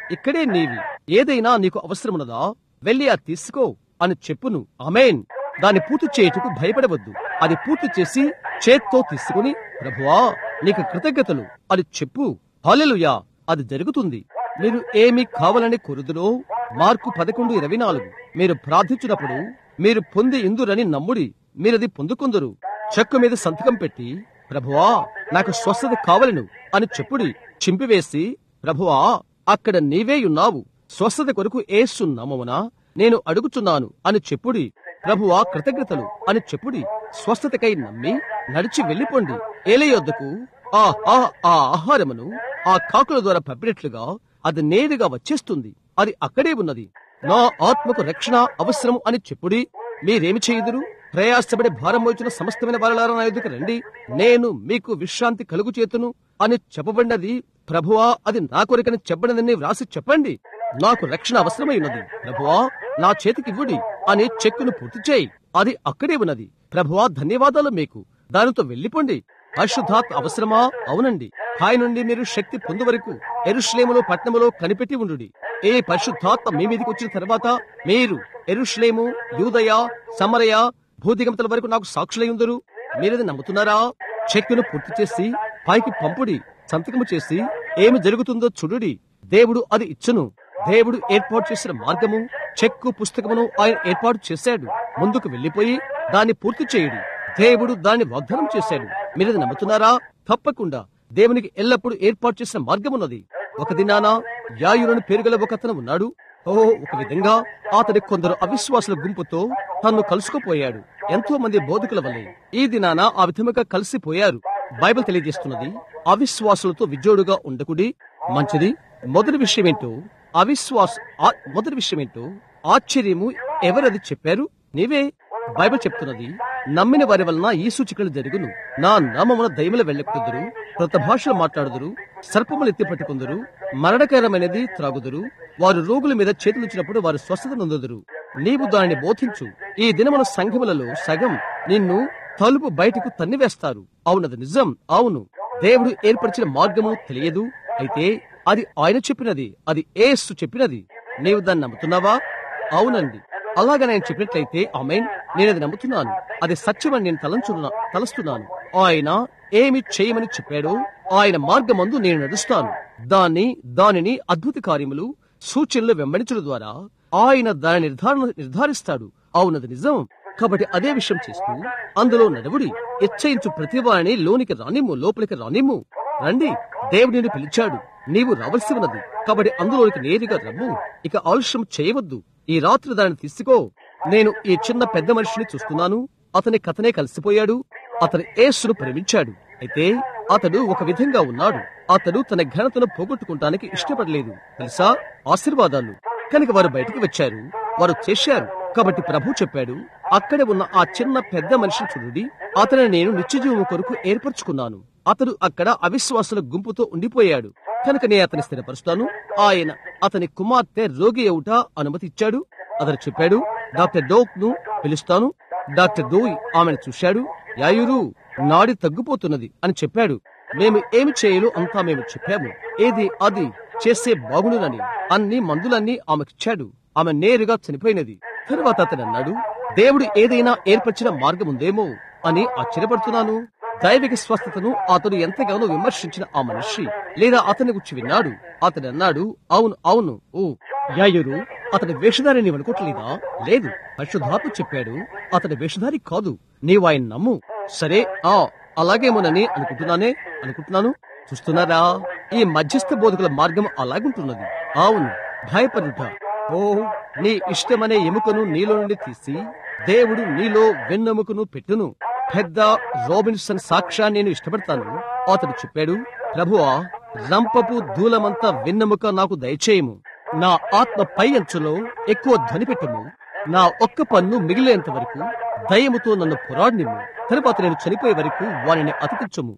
ఇక్కడే నీవి ఏదైనా నీకు అవసరమున్నదా వెళ్ళి అది తీసుకో అని చెప్పును అమేన్ దాన్ని పూర్తి చేయుటకు భయపడవద్దు అది పూర్తి చేసి చేత్తో తీసుకుని ప్రభువా నీకు కృతజ్ఞతలు అని చెప్పు హల్లెలూయా అది జరుగుతుంది మీరు ఏమి కావాలని కోరుదురో మార్కు పదకొండు ఇరవై నాలుగు మీరు ప్రార్థించినప్పుడు మీరు పొంది ఇందురని నమ్ముడి మీరది పొందుకుందురు చెక్కు మీద సంతకం పెట్టి ప్రభువా నాకు స్వస్థత కావలను అని చెప్పుడి చింపివేసి ప్రభువా అక్కడ నీవే ఉన్నావు స్వస్థత కొరకు ఏసు నామమున నేను అడుగుచున్నాను అని చెప్పుడి ప్రభువా కృతజ్ఞతలు అని చెప్పుడి స్వస్థతకై నమ్మి నడిచి వెళ్ళిపోండి ఏలయొద్దకు ఆ ఆ ఆ ఆహారమును ఆ కాకుల ద్వారా పంపినట్లుగా అది నేరుగా వచ్చేస్తుంది అది అక్కడే ఉన్నది నా ఆత్మకు రక్షణ అవసరం అని చెప్పుడి మీరేమి చేయుదురు ప్రయాసపడి భారం మోచిన సమస్తమైన వారలారా నా ఎదుకు రండి నేను మీకు విశ్రాంతి కలుగు చేతును అని చెప్పబడినది ప్రభువా అది నా కొరకని చెప్పబడినదని వ్రాసి చెప్పండి నాకు రక్షణ అవసరమై ఉన్నది ప్రభువా నా చేతికి ఇవ్వుడి అని చెక్కును పూర్తి చేయి అది అక్కడే ఉన్నది ప్రభువా ధన్యవాదాలు మీకు దానితో వెళ్ళిపోండి పరిశుద్ధాత్మ అవసరమా అవునండి హాయి నుండి మీరు శక్తి పొందు వరకు ఎరుశ్లేములో పట్నములో కనిపెట్టి ఉండు ఏ పరిశుద్ధాత్మ మీ మీదకి వచ్చిన తర్వాత మీరు ఎరుశ్లేము యూదయ సమరయ భూదిగంతల వరకు నాకు సాక్షులై ఉందరు మీరది నమ్ముతున్నారా చెక్కును పూర్తి చేసి పైకి పంపుడి సంతకము చేసి ఏమి జరుగుతుందో చూడుడి దేవుడు అది ఇచ్చును దేవుడు ఏర్పాటు చేసిన మార్గము చెక్కు పుస్తకమును ఆయన ఏర్పాటు చేశాడు ముందుకు వెళ్లిపోయి దాన్ని పూర్తి చేయుడి దేవుడు దాన్ని వాగ్దానం చేశాడు మీరది నమ్ముతున్నారా తప్పకుండా దేవునికి ఎల్లప్పుడూ ఏర్పాటు చేసిన మార్గమున్నది ఒక దినాన యాయురను పేరుగల ఒక అతను ఉన్నాడు ఓ ఒక విధంగా అతడి కొందరు అవిశ్వాసుల గుంపుతో తన్ను కలుసుకుపోయాడు ఎంతో మంది బోధకుల వల్లే ఈ దినాన ఆ విధముగా కలిసిపోయారు బైబిల్ తెలియజేస్తున్నది అవిశ్వాసులతో విజోడుగా ఉండకుడి మంచిది మొదటి విషయం ఏంటో అవిశ్వాస ఆ- మొదటి విషయం ఏంటో ఆశ్చర్యము ఎవరది చెప్పారు నీవే బైబిల్ చెప్తున్నది నమ్మిన వారి వలన ఈ సూచికలు జరుగును నా నామమున దయముల వెళ్ళకుదురు కొత్త భాషలు మాట్లాడుదురు సర్పములు ఎత్తి పట్టుకుందరు మరణకరమైనది త్రాగుదురు వారు రోగుల మీద చేతులుచ్చినప్పుడు వారు స్వస్థత నొందుదురు నీవు దానిని బోధించు ఈ దినమున సంఘములలో సగం నిన్ను తలుపు బయటకు తన్నివేస్తారు అవునది నిజం అవును దేవుడు ఏర్పరిచిన మార్గము తెలియదు అయితే అది ఆయన చెప్పినది అది ఏసు చెప్పినది నీవు దాన్ని నమ్ముతున్నావా అవునండి అలాగా నేను చెప్పినట్లయితే ఆమెన్ నేనది నమ్ముతున్నాను అది సత్యమని నేను తలంచున్నా తలస్తున్నాను ఆయన ఏమి చేయమని చెప్పాడో ఆయన మార్గమందు నేను నడుస్తాను దాన్ని దానిని అద్భుత కార్యములు సూచనలు వెంబడించడం ద్వారా ఆయన దాని నిర్ధారణ నిర్ధారిస్తాడు అవునది నిజం కాబట్టి అదే విషయం చేస్తూ అందులో నడవుడి ఇచ్చయించు ప్రతివారిని లోనికి రానిమ్ము లోపలికి రానిమ్ము రండి దేవుడు నిన్ను పిలిచాడు నీవు రావలసి ఉన్నది కాబట్టి అందులోనికి నేరుగా రమ్ము ఇక ఆలస్యం చేయవద్దు ఈ రాత్రి దాన్ని తీసుకో నేను ఈ చిన్న పెద్ద మనిషిని చూస్తున్నాను అతని కథనే కలిసిపోయాడు అతని ఏసును ప్రేమించాడు అయితే అతడు ఒక విధంగా ఉన్నాడు అతడు తన ఘనతను పోగొట్టుకుంటానికి ఇష్టపడలేదు తెలుసా ఆశీర్వాదాలు కనుక వారు బయటికి వచ్చారు వారు చేశారు కాబట్టి ప్రభు చెప్పాడు అక్కడ ఉన్న ఆ చిన్న పెద్ద మనిషిని చూడండి అతని నేను నిత్యజీవం కొరకు ఏర్పరచుకున్నాను అతడు అక్కడ అవిశ్వాసుల గుంపుతో ఉండిపోయాడు కనుక నేను అతని స్థిరపరుస్తాను ఆయన అతని కుమార్తె రోగి అవుట అనుమతి ఇచ్చాడు అతను చెప్పాడు డాక్టర్ డోక్ ను పిలుస్తాను డాక్టర్ దోయ్ ఆమెను చూశాడు యాయురు నాడి తగ్గిపోతున్నది అని చెప్పాడు మేము ఏమి చేయాలో అంతా మేము చెప్పాము ఏది అది చేసే బాగునునని అన్ని మందులన్నీ ఆమెకిచ్చాడు ఆమె నేరుగా చనిపోయినది తరువాత అతను అన్నాడు దేవుడు ఏదైనా ఏర్పరిచిన మార్గం ఉందేమో అని ఆశ్చర్యపడుతున్నాను దైవిక స్వస్థతను అతడు ఎంతగానో విమర్శించిన ఆ మనిషి లేదా అతని గురించి విన్నాడు అతడు అన్నాడు అవును అవును ఓ యాయురు అతని వేషధారి నీవు అనుకోవట్లేదా లేదు పరిశుద్ధాత్మ చెప్పాడు అతని వేషధారి కాదు నీవు ఆయన నమ్ము సరే ఆ అలాగేమోనని అనుకుంటున్నానే అనుకుంటున్నాను చూస్తున్నారా ఈ మధ్యస్థ బోధకుల మార్గం అలాగుంటున్నది అవును భయపడుట ఓ నీ ఇష్టమనే ఎముకను నీలో నుండి తీసి దేవుడు నీలో వెన్నెముకను పెట్టును పెద్ద రోబిన్సన్ సాక్ష్యాన్ని నేను ఇష్టపడతాను అతడు చెప్పాడు ప్రభువా రంపపు దూలమంతా వెన్నెముక నాకు దయచేయము నా ఆత్మ పై అంచులో ఎక్కువ ధ్వని పెట్టము నా ఒక్క పన్ను మిగిలేంత వరకు దయముతో నన్ను పోరాడినిము తరువాత నేను చనిపోయే వరకు వారిని అతికించము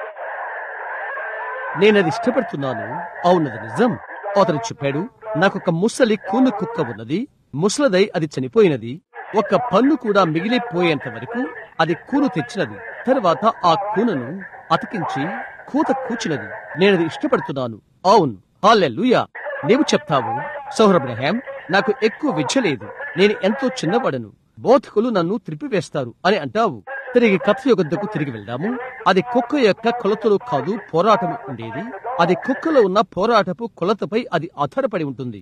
నేనది ఇష్టపడుతున్నాను అవునది నిజం అతను చెప్పాడు నాకొక ముసలి కూను కుక్క ఉన్నది ముసలదై అది చనిపోయినది ఒక పన్ను కూడా మిగిలిపోయేంత వరకు అది కూను తెచ్చినది తరువాత ఆ కూనను అతికించి కూత కూచినది నేనది ఇష్టపడుతున్నాను అవును హాలెలుయా నీవు చెప్తావు సౌరబ్రహాం నాకు ఎక్కువ విద్య లేదు నేను ఎంతో చిన్నవాడను బోధకులు నన్ను త్రిప్పివేస్తారు అని అంటావు తిరిగి కథ యొద్దకు తిరిగి వెళ్దాము అది కుక్క యొక్క కొలతలు కాదు పోరాటం ఉండేది అది కుక్కలో ఉన్న పోరాటపు కొలతపై అది ఆధారపడి ఉంటుంది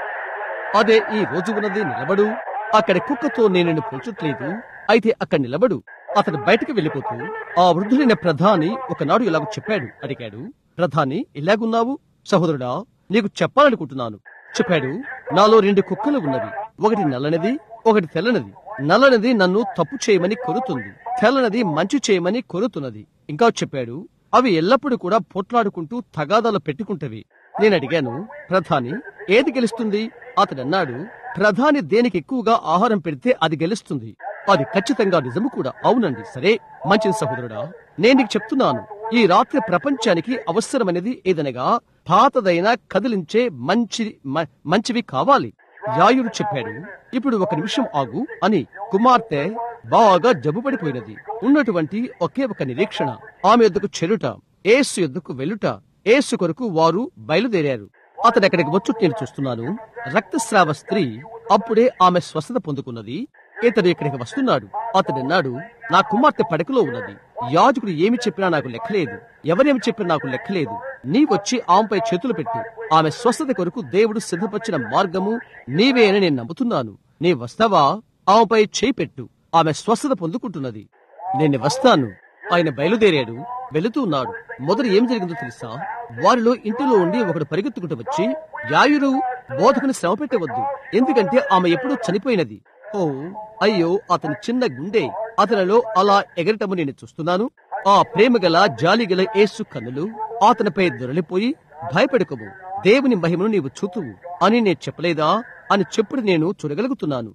అదే ఈ రోజు ఉన్నది నిలబడు అక్కడ కుక్కతో నేను నిన్ను పోల్చట్లేదు అయితే అక్కడ నిలబడు అతడు బయటకు వెళ్ళిపోతూ ఆ వృద్ధులైన ప్రధాని ఒకనాడు ఇలాగ చెప్పాడు అడిగాడు ప్రధాని ఇలాగున్నావు సహోదరుడా నీకు చెప్పాలనుకుంటున్నాను చెప్పాడు నాలో రెండు కుక్కలు ఉన్నవి ఒకటి నల్లనిది ఒకటి తెల్లనిది నల్లనిది నన్ను తప్పు చేయమని కోరుతుంది తెల్లనిది మంచి చేయమని కోరుతున్నది ఇంకా చెప్పాడు అవి ఎల్లప్పుడూ కూడా పోట్లాడుకుంటూ తగాదాలు పెట్టుకుంటవి నేను అడిగాను ప్రధాని ఏది గెలుస్తుంది అతడు అన్నాడు ప్రధాని దేనికి ఎక్కువగా ఆహారం పెడితే అది గెలుస్తుంది అది ఖచ్చితంగా నిజము కూడా అవునండి సరే మంచిది సహోదరుడా నేను నీకు చెప్తున్నాను ఈ రాత్రి ప్రపంచానికి అవసరమైనది ఏదనగా పాతదైన కదిలించే మంచి మ- మంచివి కావాలి యాయుడు చెప్పాడు ఇప్పుడు ఒక నిమిషం ఆగు అని కుమార్తె బాగా జబ్బుపడిపోయినది ఉన్నటువంటి ఒకే ఒక నిరీక్షణ ఆమె యొద్దకు చెరుట ఏసు యొద్దకు వెళ్ళుట ఏసు కొరకు వారు బయలుదేరారు అతడు అక్కడికి వచ్చు నేను చూస్తున్నాను రక్తస్రావ స్త్రీ అప్పుడే ఆమె స్వస్థత పొందుకున్నది ఇతడు ఇక్కడికి వస్తున్నాడు అతడు అన్నాడు నా కుమార్తె పడకలో ఉన్నది యాజకుడు ఏమి చెప్పినా నాకు లెక్కలేదు ఎవరేమి చెప్పినా నాకు లెక్కలేదు నీ వచ్చి ఆమెపై చేతులు పెట్టు ఆమె స్వస్థత కొరకు దేవుడు సిద్ధపరిచిన మార్గము నీవే అని నేను నమ్ముతున్నాను నీ వస్తావా ఆమెపై చేయి పెట్టు ఆమె స్వస్థత పొందుకుంటున్నది నేను వస్తాను ఆయన బయలుదేరాడు వెళుతూ ఉన్నాడు మొదట ఏం జరిగిందో తెలుసా వారిలో ఇంటిలో ఉండి ఒకడు పరిగెత్తుకుంటూ వచ్చి యాయురు బోధకుని శ్రమ పెట్టవద్దు ఎందుకంటే ఆమె ఎప్పుడూ చనిపోయినది ఓ అయ్యో అతని చిన్న గుండె అతనిలో అలా ఎగరటము నేను చూస్తున్నాను ఆ ప్రేమగల జాలిగల యేసు కన్నులు అతనిపై దొరలిపోయి భయపెడకము దేవుని మహిమను నీవు చూతువు అని నేను చెప్పలేదా అని చెప్పుడు నేను చూడగలుగుతున్నాను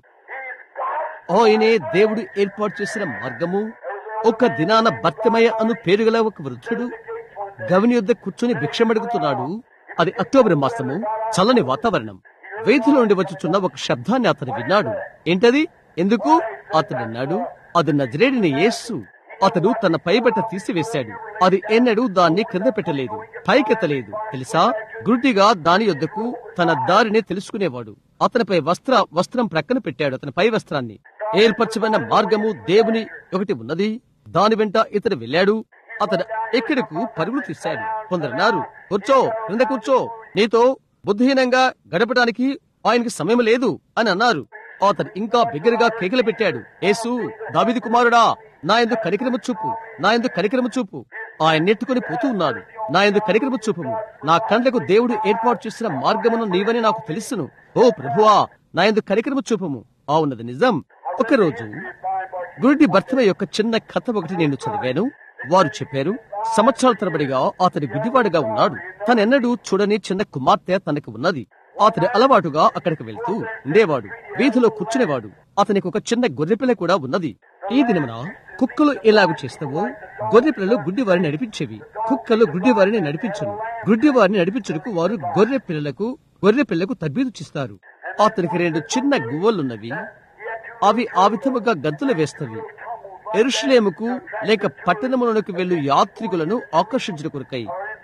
ఆయనే దేవుడు ఏర్పాటు చేసిన మార్గము ఒక దినాన భర్తమయ అను పేరుగల ఒక వృద్ధుడు గవిని యొద్ద కూర్చొని భిక్షమడుగుతున్నాడు అది అక్టోబర్ మాసము చల్లని వాతావరణం వీధిలో నుండి వచ్చుచున్న ఒక శబ్దాన్ని అతను విన్నాడు ఏంటది ఎందుకు అతడు అన్నాడు అది నజరేడిని యేసు అతడు తన పైబట్ట తీసివేశాడు అది ఎన్నడూ దాన్ని క్రింద పెట్టలేదు పైకెత్తలేదు తెలుసా గుడ్డిగా దాని యొద్దకు తన దారిని తెలుసుకునేవాడు అతనిపై వస్త్ర వస్త్రం ప్రక్కన పెట్టాడు అతని పై వస్త్రాన్ని ఏర్పరచబడిన మార్గము దేవుని ఒకటి ఉన్నది దాని వెంట ఇతడు వెళ్ళాడు అతడు ఎక్కడకు పరుగులు తీశాడు కొందరన్నారు కూర్చో క్రింద కూర్చో నీతో బుద్ధిహీనంగా గడపడానికి ఆయనకి సమయం లేదు అని అన్నారు అతడు ఇంకా బిగ్గరగా కేకలు పెట్టాడు యేసు దావిది కుమారుడా నా ఎందు కనికరము చూపు నా ఎందు కనికరము చూపు ఆయన నెట్టుకుని పోతూ ఉన్నాడు నా ఎందు కనికరము చూపుము నా కండ్లకు దేవుడు ఏర్పాటు చేసిన మార్గమును నీవని నాకు తెలుసును ఓ ప్రభువా నా ఎందు కనికరము చూపుము అవునది నిజం ఒకరోజు గురుడి భర్తమ యొక్క చిన్న కథ ఒకటి నేను చదివాను వారు చెప్పారు సంవత్సరాల తరబడిగా అతని గుడ్డివాడుగా ఉన్నాడు తనెన్నడూ చూడని చిన్న కుమార్తె తనకు ఉన్నది అతడు అలవాటుగా అక్కడికి వెళ్తూ ఉండేవాడు వీధిలో కూర్చునేవాడు అతనికి ఒక చిన్న గొర్రెపిల్ల కూడా ఉన్నది ఈ దినమున కుక్కలు ఎలాగూ చేస్తావో గొర్రెపిల్లలు గుడ్డివారిని నడిపించేవి కుక్కలు గుడ్డివారిని నడిపించను గుడ్డివారిని నడిపించుటకు వారు గొర్రె పిల్లలకు గొర్రె పిల్లకు తబ్బీదు చిస్తారు అతనికి రెండు చిన్న గువ్వలున్నవి అవి ఆ విధముగా గంతులు వేస్తవి ఎరుషులేముకు లేక పట్టణములకు వెళ్ళు యాత్రికులను ఆకర్షించిన కొరకై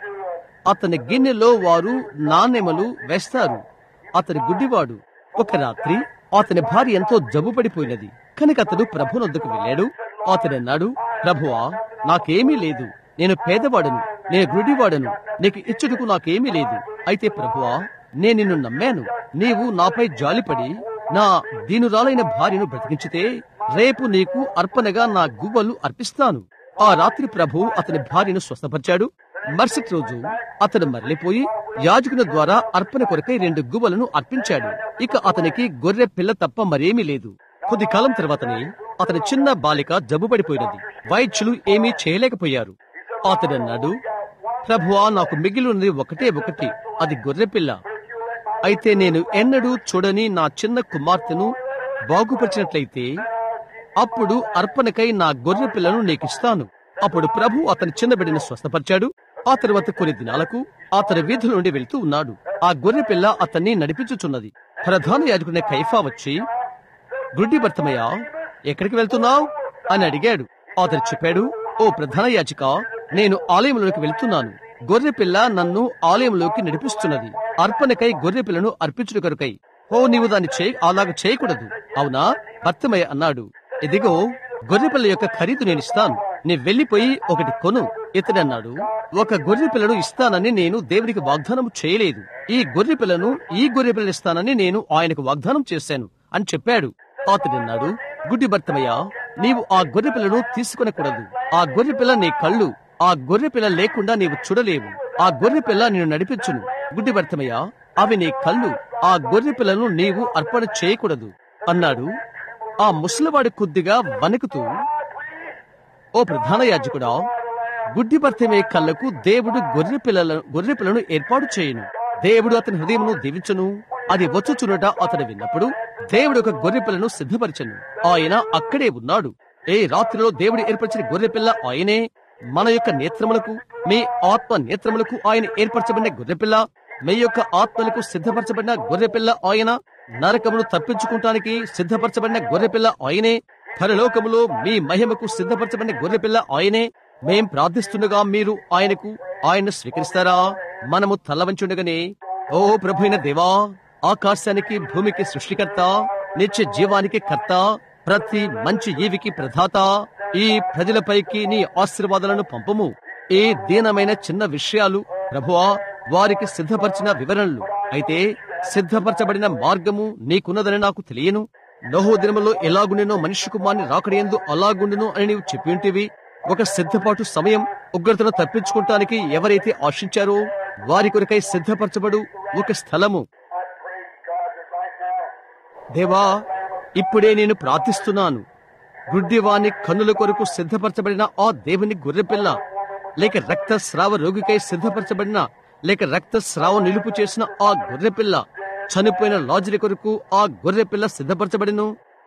అతని గిన్నెలో వారు నాణెమలు వేస్తారు అతని గుడ్డివాడు ఒక రాత్రి అతని భార్య ఎంతో జబ్బు పడిపోయినది కనుక అతడు ప్రభునొద్దకు వెళ్ళాడు అతడు అన్నాడు ప్రభువా నాకేమీ లేదు నేను పేదవాడను నేను గుడివాడను నీకు ఇచ్చుటకు నాకేమీ లేదు అయితే ప్రభువా నేను నిన్ను నమ్మాను నీవు నాపై జాలిపడి నా దీనురాలైన భార్యను బ్రతికించితే రేపు నీకు అర్పణగా నా గువ్వలు అర్పిస్తాను ఆ రాత్రి ప్రభు అతని భార్యను స్వస్థపరిచాడు మరుసటి రోజు అతడు మరలిపోయి యాజకుని ద్వారా అర్పణ కొరకై రెండు గువ్వలను అర్పించాడు ఇక అతనికి గొర్రె పిల్ల తప్ప మరేమీ లేదు కొద్ది కాలం తర్వాతనే అతని చిన్న బాలిక జబ్బుపడిపోయినది వైద్యులు ఏమీ చేయలేకపోయారు అతడన్నాడు ప్రభువా నాకు మిగిలినది ఒకటే ఒకటి అది గొర్రెపిల్ల అయితే నేను ఎన్నడూ చూడని నా చిన్న కుమార్తెను బాగుపరిచినట్లయితే అప్పుడు అర్పణకై నా గొర్రె పిల్లను నీకిస్తాను అప్పుడు ప్రభు అతని చిన్న బిడ్డను స్వస్థపరిచాడు ఆ తరువాత కొన్ని దినాలకు అతని వీధుల నుండి వెళ్తూ ఉన్నాడు ఆ గొర్రె పిల్ల అతన్ని నడిపించుచున్నది ప్రధాన యాజకుడిన కైఫా వచ్చి గుడ్డి భర్తమయ్య ఎక్కడికి వెళ్తున్నావు అని అడిగాడు అతడు చెప్పాడు ఓ ప్రధాన యాచిక నేను ఆలయంలోకి వెళ్తున్నాను గొర్రె పిల్ల నన్ను ఆలయంలోకి నడిపిస్తున్నది అర్పణకై గొర్రె పిల్లను అర్పించుడు కొరకై ఓ నీవు దాన్ని చేయి అలాగ చేయకూడదు అవునా భర్తమయ్య అన్నాడు ఇదిగో గొర్రెపిల్ల యొక్క ఖరీదు నేను ఇస్తాను నీ వెళ్లిపోయి ఒకటి కొను ఇతడన్నాడు ఒక గొర్రె పిల్లను ఇస్తానని నేను దేవునికి వాగ్దానం చేయలేదు ఈ గొర్రె పిల్లను ఈ గొర్రె పిల్లను ఇస్తానని నేను ఆయనకు వాగ్దానం చేశాను అని చెప్పాడు అతడన్నాడు గుడ్డి భర్తమయ్య నీవు ఆ గొర్రె పిల్లను తీసుకొనకూడదు ఆ గొర్రె పిల్ల నీ కళ్ళు ఆ గొర్రె పిల్ల లేకుండా నీవు చూడలేవు ఆ గొర్రె పిల్ల నిన్ను నడిపించును గుడ్డి భర్తమయ్య అవి నీ కళ్ళు ఆ గొర్రె పిల్లను నీవు అర్పణ చేయకూడదు అన్నాడు ఆ ముసలివాడి కొద్దిగా వణుకుతూ ఓ ప్రధాన యాజకుడా గుడ్డి భర్తమే కళ్ళకు దేవుడు గొర్రె పిల్లల గొర్రె పిల్లను ఏర్పాటు చేయను దేవుడు అతని హృదయమును దీవించును అది వచ్చుచున్నట అతడు విన్నప్పుడు దేవుడు ఒక గొర్రె పిల్లను సిద్ధపరచను ఆయన అక్కడే ఉన్నాడు ఏ రాత్రిలో దేవుడు ఏర్పరిచిన గొర్రె పిల్ల ఆయనే మన యొక్క నేత్రములకు మీ ఆత్మ నేత్రములకు ఆయన ఏర్పరచబడిన గొర్రె పిల్ల మీ యొక్క ఆత్మలకు సిద్ధపరచబడిన గొర్రె పిల్ల ఆయన నరకమును తప్పించుకుంటానికి సిద్ధపరచబడిన గొర్రె పిల్ల ఆయనే పరలోకములో మీ మహిమకు సిద్ధపరచబడిన గొర్రె పిల్ల ఆయనే మేం ప్రార్థిస్తుండగా మీరు ఆయనకు ఆయన స్వీకరిస్తారా మనము తలవంచుండగానే ఓ ప్రభుైన దేవా ఆకాశానికి భూమికి సృష్టికర్త నిత్య జీవానికి కర్త ప్రతి మంచి ఈవికి ప్రధాత ఈ ప్రజలపైకి నీ ఆశీర్వాదాలను పంపము ఈ దీనమైన చిన్న విషయాలు ప్రభువా వారికి సిద్ధపరిచిన వివరణలు అయితే సిద్ధపరచబడిన మార్గము నీకున్నదని నాకు తెలియను నోహో దినములో ఎలాగుండెనో మనిషి కుమార్ని రాకడయందు అలాగుండును అని నీవు చెప్పి ఉంటివి ఒక సిద్ధపాటు సమయం ఉగ్రతను తప్పించుకుంటానికి ఎవరైతే ఆశించారో వారి కొరకై సిద్ధపరచబడు ఒక స్థలము I praise God that right now దేవా ఇప్పుడే నేను ప్రార్థిస్తున్నాను గుడ్డివాని కన్నుల కొరకు సిద్ధపరచబడిన ఆ దేవుని గొర్రెపిల్ల లేక రక్తస్రావ రోగికై సిద్ధపరచబడిన లేక రక్తస్రావం నిలుపు చేసిన ఆ గొర్రెపిల్ల చనిపోయిన లాజరి కొరకు ఆ గొర్రెపిల్ల సిద్ధపరచబడిను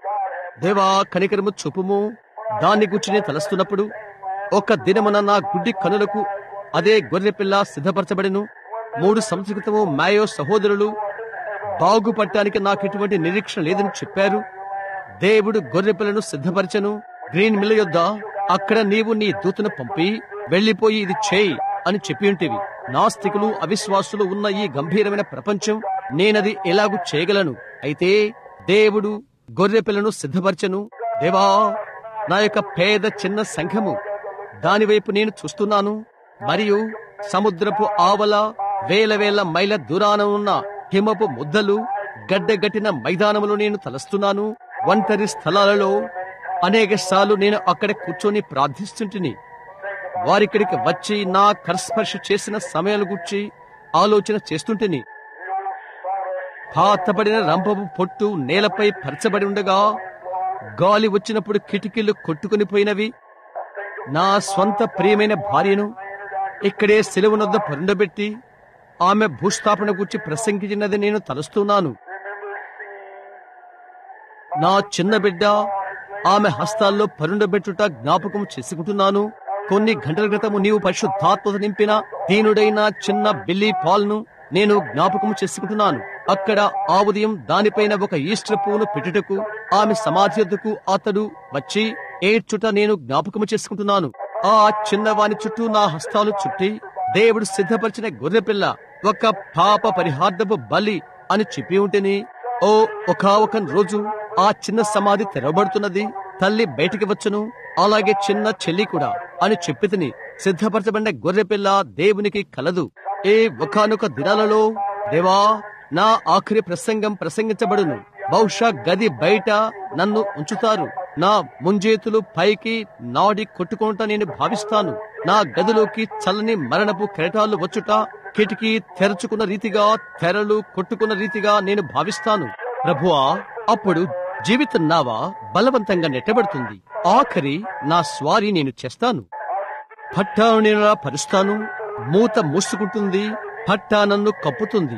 దేవా కనికరము చూపుము దాన్ని గురించి నేను తలస్తున్నప్పుడు ఒక దినమున నా గుడ్డి కనులకు అదే గొర్రెపిల్ల సిద్ధపరచబడిను మూడు సంవత్సరాల క్రితము మాయో సహోదరులు బాగుపడటానికి నాకు ఎటువంటి నిరీక్షణ లేదని చెప్పారు దేవుడు గొర్రెపిల్లను సిద్ధపరచను గ్రీన్ మిల్ యొద్ద అక్కడ నీవు నీ దూతను పంపి వెళ్లిపోయి ఇది చేయి అని చెప్పి ఉంటివి నాస్తికులు అవిశ్వాసులు ఉన్న ఈ గంభీరమైన ప్రపంచం నేనది ఎలాగూ చేయగలను అయితే దేవుడు గొర్రెపిల్లను సిద్ధపరచను దేవా నా యొక్క పేద చిన్న సంఘము దానివైపు నేను చూస్తున్నాను మరియు సముద్రపు ఆవల వేల వేల మైల దూరాన ఉన్న హిమపు ముద్దలు గడ్డగట్టిన మైదానములో నేను తలస్తున్నాను ఒంటరి స్థలాలలో అనేక సార్లు నేను అక్కడ కూర్చొని ప్రార్థిస్తుంటిని వారిక్కడికి వచ్చి నా కరస్పర్శ చేసిన సమయాల గురించి ఆలోచన చేస్తుంటిని పాతబడిన రంపపు పొట్టు నేలపై పరచబడి ఉండగా గాలి వచ్చినప్పుడు కిటికీలు కొట్టుకుని పోయినవి నా స్వంత ప్రియమైన భార్యను ఇక్కడే సెలవునొద్ద పరుండబెట్టి ఆమె భూస్థాపన గురించి ప్రసంగించినది నేను తలుస్తున్నాను నా చిన్న బిడ్డ ఆమె హస్తాల్లో పరుండబెట్టుట జ్ఞాపకం చేసుకుంటున్నాను కొన్ని గంటల క్రితము నీవు పరిశుద్ధాత్మత నింపిన దీనుడైన చిన్న బిల్లీ పాల్ను నేను జ్ఞాపకం చేసుకుంటున్నాను అక్కడ ఆ ఉదయం దానిపైన ఒక ఈస్టర్ పువ్వును పెట్టుటకు ఆమె సమాధి వద్దకు అతడు వచ్చి ఏడ్చుట నేను జ్ఞాపకము చేసుకుంటున్నాను ఆ చిన్నవాని చుట్టూ నా హస్తాలు చుట్టి దేవుడు సిద్ధపరిచిన గొర్రెపిల్ల ఒక పాప పరిహార్థపు బలి అని చెప్పి ఉంటేని ఓ ఒక ఒక రోజు ఆ చిన్న సమాధి తెరవబడుతున్నది తల్లి బయటికి వచ్చును అలాగే చిన్న చెల్లి కూడా అని చెప్పితిని సిద్ధపరచబడిన గొర్రెపిల్ల దేవునికి కలదు ఏ ఒకనొక దినాలలో దేవా నా ఆఖరి ప్రసంగం ప్రసంగించబడును బహుశా గది బయట నన్ను ఉంచుతారు నా ముంజేతులు పైకి నాడి కొట్టుకుంటా నేను భావిస్తాను నా గదిలోకి చల్లని మరణపు కెరటాలు వచ్చుట కిటికీ తెరచుకున్న రీతిగా తెరలు కొట్టుకున్న రీతిగా నేను భావిస్తాను ప్రభువా అప్పుడు జీవిత నావా బలవంతంగా నెట్టబడుతుంది ఆఖరి నా స్వారీ నేను చేస్తాను పట్టాను నేను అలా పరుస్తాను మూత మూసుకుంటుంది పట్టా నన్ను కప్పుతుంది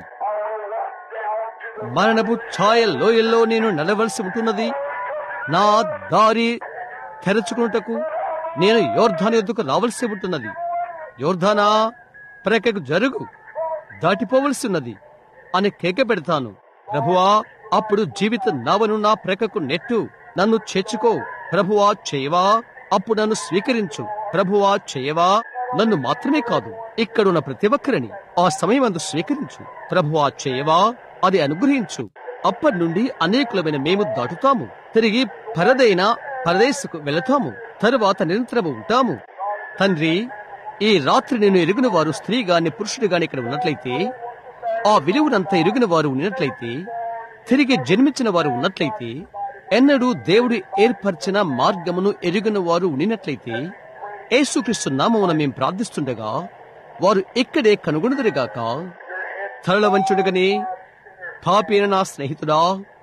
మరణపు ఛాయ లోయల్లో నేను నడవలసి ఉంటున్నది నా దారి తెరచుకున్నటకు నేను యోర్ధాను ఎద్దుకు రావలసి ఉంటున్నది యోర్ధానా ప్రక్కకు జరుగు దాటిపోవలసి ఉన్నది అని కేక పెడతాను ప్రభువా అప్పుడు జీవిత నావను నా ప్రక్కకు నెట్టు నన్ను చేర్చుకో ప్రభువా చేయవా అప్పుడు నన్ను స్వీకరించు ప్రభువా చేయవా నన్ను మాత్రమే కాదు ఇక్కడున్న ప్రతి ఒక్కరిని ఆ సమయం అందు స్వీకరించు ప్రభువా చేయవా అది అనుగ్రహించు అప్పటి నుండి అనేకులమైన మేము దాటుతాము తిరిగి పరదైన పరదేశకు వెళతాము తరువాత నిరంతరము ఉంటాము తండ్రి ఈ రాత్రి నేను ఎరిగిన వారు స్త్రీ గాని పురుషుడు గాని ఇక్కడ ఉన్నట్లయితే ఆ విలువనంతా ఎరిగిన వారు ఉన్నట్లయితే తిరిగి జన్మించిన వారు ఉన్నట్లయితే ఎన్నడూ దేవుడు ఏర్పరిచిన మార్గమును ఎరిగిన వారు ఉండినట్లయితే యేసుక్రీస్తు నామమున మేము ప్రార్థిస్తుండగా వారు ఇక్కడే కనుగొనుదురుగాక తరళవంచుడుగని పాపైన నా స్నేహితుడా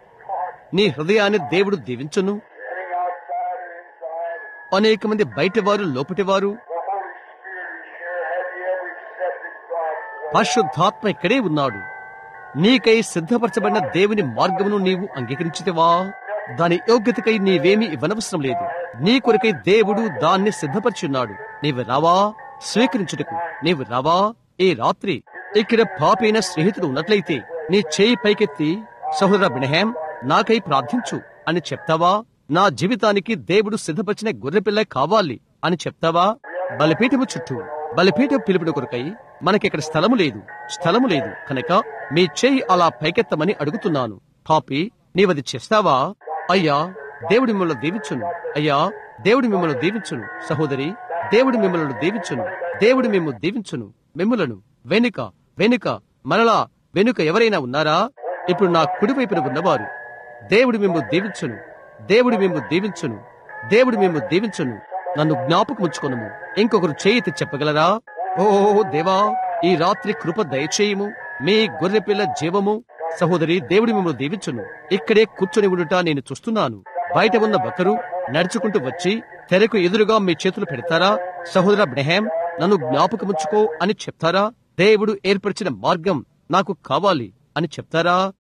నీ హృదయాన్ని దేవుడు దీవించును Getting outside or inside, అనేక మంది బయటవారు లోపటివారు the Holy Spirit is here. Have you ever accepted God's way? పరిశుద్ధాత్మ ఇక్కడే ఉన్నాడు నీకై సిద్ధపరచబడిన దేవుని మార్గమును నీవు అంగీకరించితివా దాని యోగ్యతకై నీవేమీ ఇవ్వనవసరం లేదు నీ కొరకై దేవుడు దాన్ని సిద్ధపరిచున్నాడు నీవు రావా స్వీకరించుటకు నీవు రావా ఈ రాత్రి ఇక్కడ పాపైన స్నేహితుడు ఉన్నట్లయితే నీ చేయి పైకెత్తి సహోదర బినహాం నాకై ప్రార్థించు అని చెప్తావా నా జీవితానికి దేవుడు సిద్ధపరిచిన గొర్రెపిల్ల కావాలి అని చెప్తావా బలిపీఠము చుట్టూ బలిపీఠం పిలుపుడు కొరకై మనకిక్కడ స్థలము లేదు స్థలము లేదు కనుక మీ చేయి అలా పైకెత్తమని అడుగుతున్నాను పాపి నీవది చేస్తావా అయ్యా దేవుడి మిమ్మల్ని దీవించును అయ్యా దేవుడి మిమ్మల్ని దీవించును సహోదరి దేవుడి మిమ్మల్ని దీవించును దేవుడి మిమ్ము దీవించును మిమ్ములను వెనుక వెనుక మరలా వెనుక ఎవరైనా ఉన్నారా ఇప్పుడు నా కుడివైపున ఉన్నవారు దేవుడి మిమ్ము దీవించును దేవుడి మిమ్ము దీవించును దేవుడి మిమ్ము దీవించును నన్ను జ్ఞాపకముంచుకొనుము ఇంకొకరు చేయితి చెప్పగలరా ఓ దేవా ఈ రాత్రి కృప దయచేయము మీ గొర్రెపిల్ల జీవము సహోదరి దేవుడి మిమ్మల్ని దీవించును ఇక్కడే కూర్చొని ఉండుట నేను చూస్తున్నాను బయట ఉన్న ఒకరు నడుచుకుంటూ వచ్చి తెరకు ఎదురుగా మీ చేతులు పెడతారా సహోదర బ్రహాం నన్ను జ్ఞాపకముంచుకో అని చెప్తారా దేవుడు ఏర్పరిచిన మార్గం నాకు కావాలి అని చెప్తారా